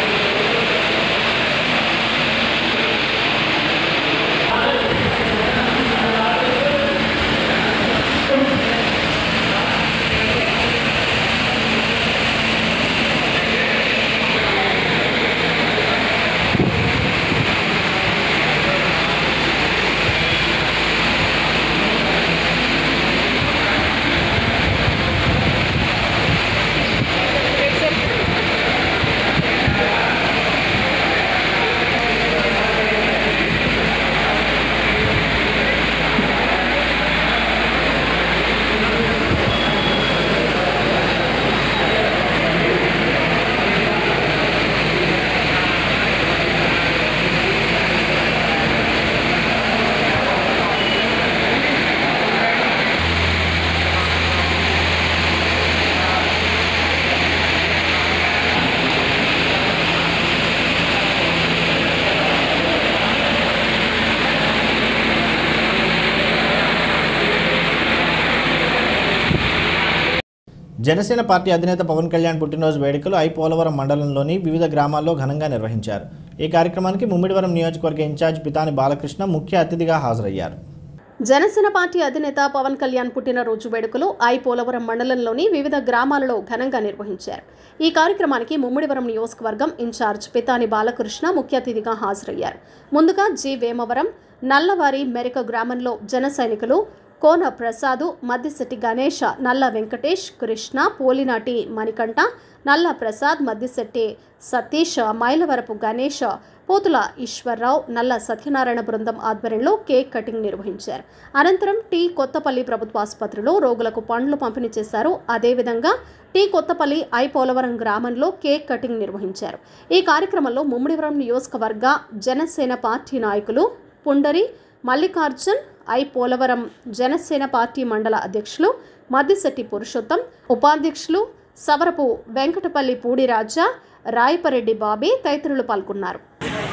జనసేన పార్టీ అధినేత పవన్ కళ్యాణ్ పుట్టినరోజు వేడుకలు ఐ పోలవరం మండలంలోని వివిధ గ్రామాల్లో ఘనంగా నిర్వహించారు ఈ కార్యక్రమానికి ముమ్మిడివరం నియోజకవర్గ ఇన్ఛార్జ్ పితాని బాలకృష్ణ ముఖ్య అతిథిగా హాజరయ్యారు జనసేన పార్టీ అధినేత పవన్ కళ్యాణ్ పుట్టినరోజు వేడుకలు ఐ పోలవరం మండలంలోని వివిధ గ్రామాలలో ఘనంగా నిర్వహించారు ఈ కార్యక్రమానికి ముమ్మిడివరం నియోజకవర్గం ఇన్ఛార్జ్ పితాని బాలకృష్ణ ముఖ్య అతిథిగా హాజరయ్యారు ముందుగా జి వేమవరం నల్లవారి మెరిక గ్రామంలో జన సైనికులు కోన ప్రసాదు మద్దిశెట్టి గణేష నల్ల వెంకటేష్ కృష్ణ పోలినాటి మణికంఠ నల్ల ప్రసాద్ మద్దిశెట్టి సతీష్ మైలవరపు గణేష్ పోతుల ఈశ్వరరావు నల్ల సత్యనారాయణ బృందం ఆధ్వర్యంలో కేక్ కటింగ్ నిర్వహించారు అనంతరం టీ కొత్తపల్లి ప్రభుత్వ ఆసుపత్రిలో రోగులకు పండ్లు పంపిణీ చేశారు అదేవిధంగా టీ కొత్తపల్లి ఐ పోలవరం గ్రామంలో కేక్ కటింగ్ నిర్వహించారు ఈ కార్యక్రమంలో ముమ్మిడివరం నియోజకవర్గ జనసేన పార్టీ నాయకులు పుండరి మల్లికార్జున్ ఐ పోలవరం జనసేన పార్టీ మండల అధ్యక్షులు మద్దిశెట్టి పురుషోత్తం ఉపాధ్యక్షులు సవరపు వెంకటపల్లి పూడిరాజా రాయపరెడ్డి బాబీ తదితరులు పాల్గొన్నారు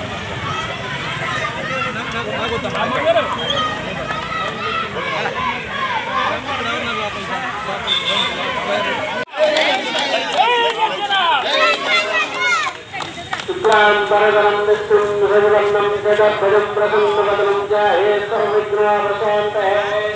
శుక్లాంబరధరం విష్ణుం రఘువర్ణం జగద్భజం ప్రసన్నవదనం జాయే సర్వవిఘ్నోపశాంతయే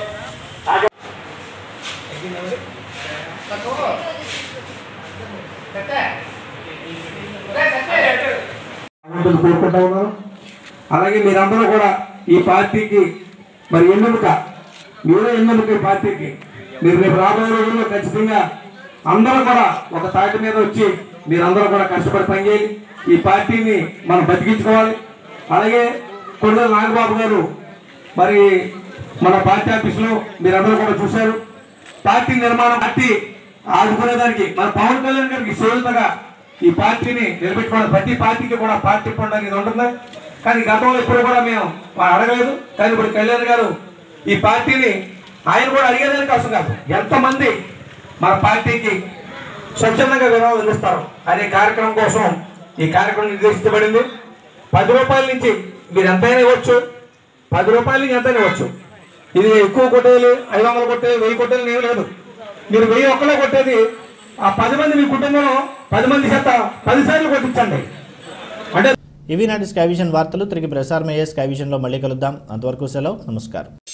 భగవంతుని కోరుకుంటా ఉన్నాను అలాగే మీరందరూ కూడా ఈ పార్టీకి మరి ఎన్నుక మీరే ఎన్నుక ఈ పార్టీకి మీరు రేపు రాబోయే రోజుల్లో ఖచ్చితంగా అందరూ కూడా ఒక తాటి మీద వచ్చి మీరందరూ కూడా కష్టపడి పనిచేయాలి ఈ పార్టీని మనం బతికించుకోవాలి అలాగే కొండల నాగబాబు గారు మరి మన పార్టీ ఆఫీసులో మీరందరూ కూడా చూశారు పార్టీ నిర్మాణం పార్టీ ఆదుకునేదానికి మన పవన్ కళ్యాణ్ గారికి సేవలుగా ఈ పార్టీని నిలబెట్టుకోవడం ప్రతి పార్టీకి కూడా పార్టీ ఫండ్ అనేది ఉంటుంది కానీ గతంలో ఇప్పుడు కూడా మేము వా- అడగలేదు కానీ ఇప్పుడు కళ్యాణ్ గారు ఈ పార్టీని ఆయన కూడా అడిగేదానికి అవసరం కాదు ఎంతమంది మన పార్టీకి స్వచ్ఛందంగా విరాళం అందిస్తారు అనే కార్యక్రమం కోసం ఈ కార్యక్రమం నిర్దేశించబడింది పది రూపాయల నుంచి మీరు ఎంతైనా ఇవ్వచ్చు పది రూపాయల నుంచి ఎంతైనా ఇవ్వచ్చు ఇది ఎక్కువ కొట్టేది ఐదు వందలు కొట్టేది వెయ్యి కొట్టేది ఏం లేదు మీరు వెయ్యి ఒక్కలో కొట్టేది ఆ పది మంది మీ కుటుంబంలో పది మంది చేత పది సార్లు కొట్టించండి అంటే ఇవి నాటి స్కై విజన్ వార్తలు తిరిగి ప్రసారమయ్యే స్కై విజన్లో మళ్ళీ కలుద్దాం అంతవరకు సెలవు నమస్కారం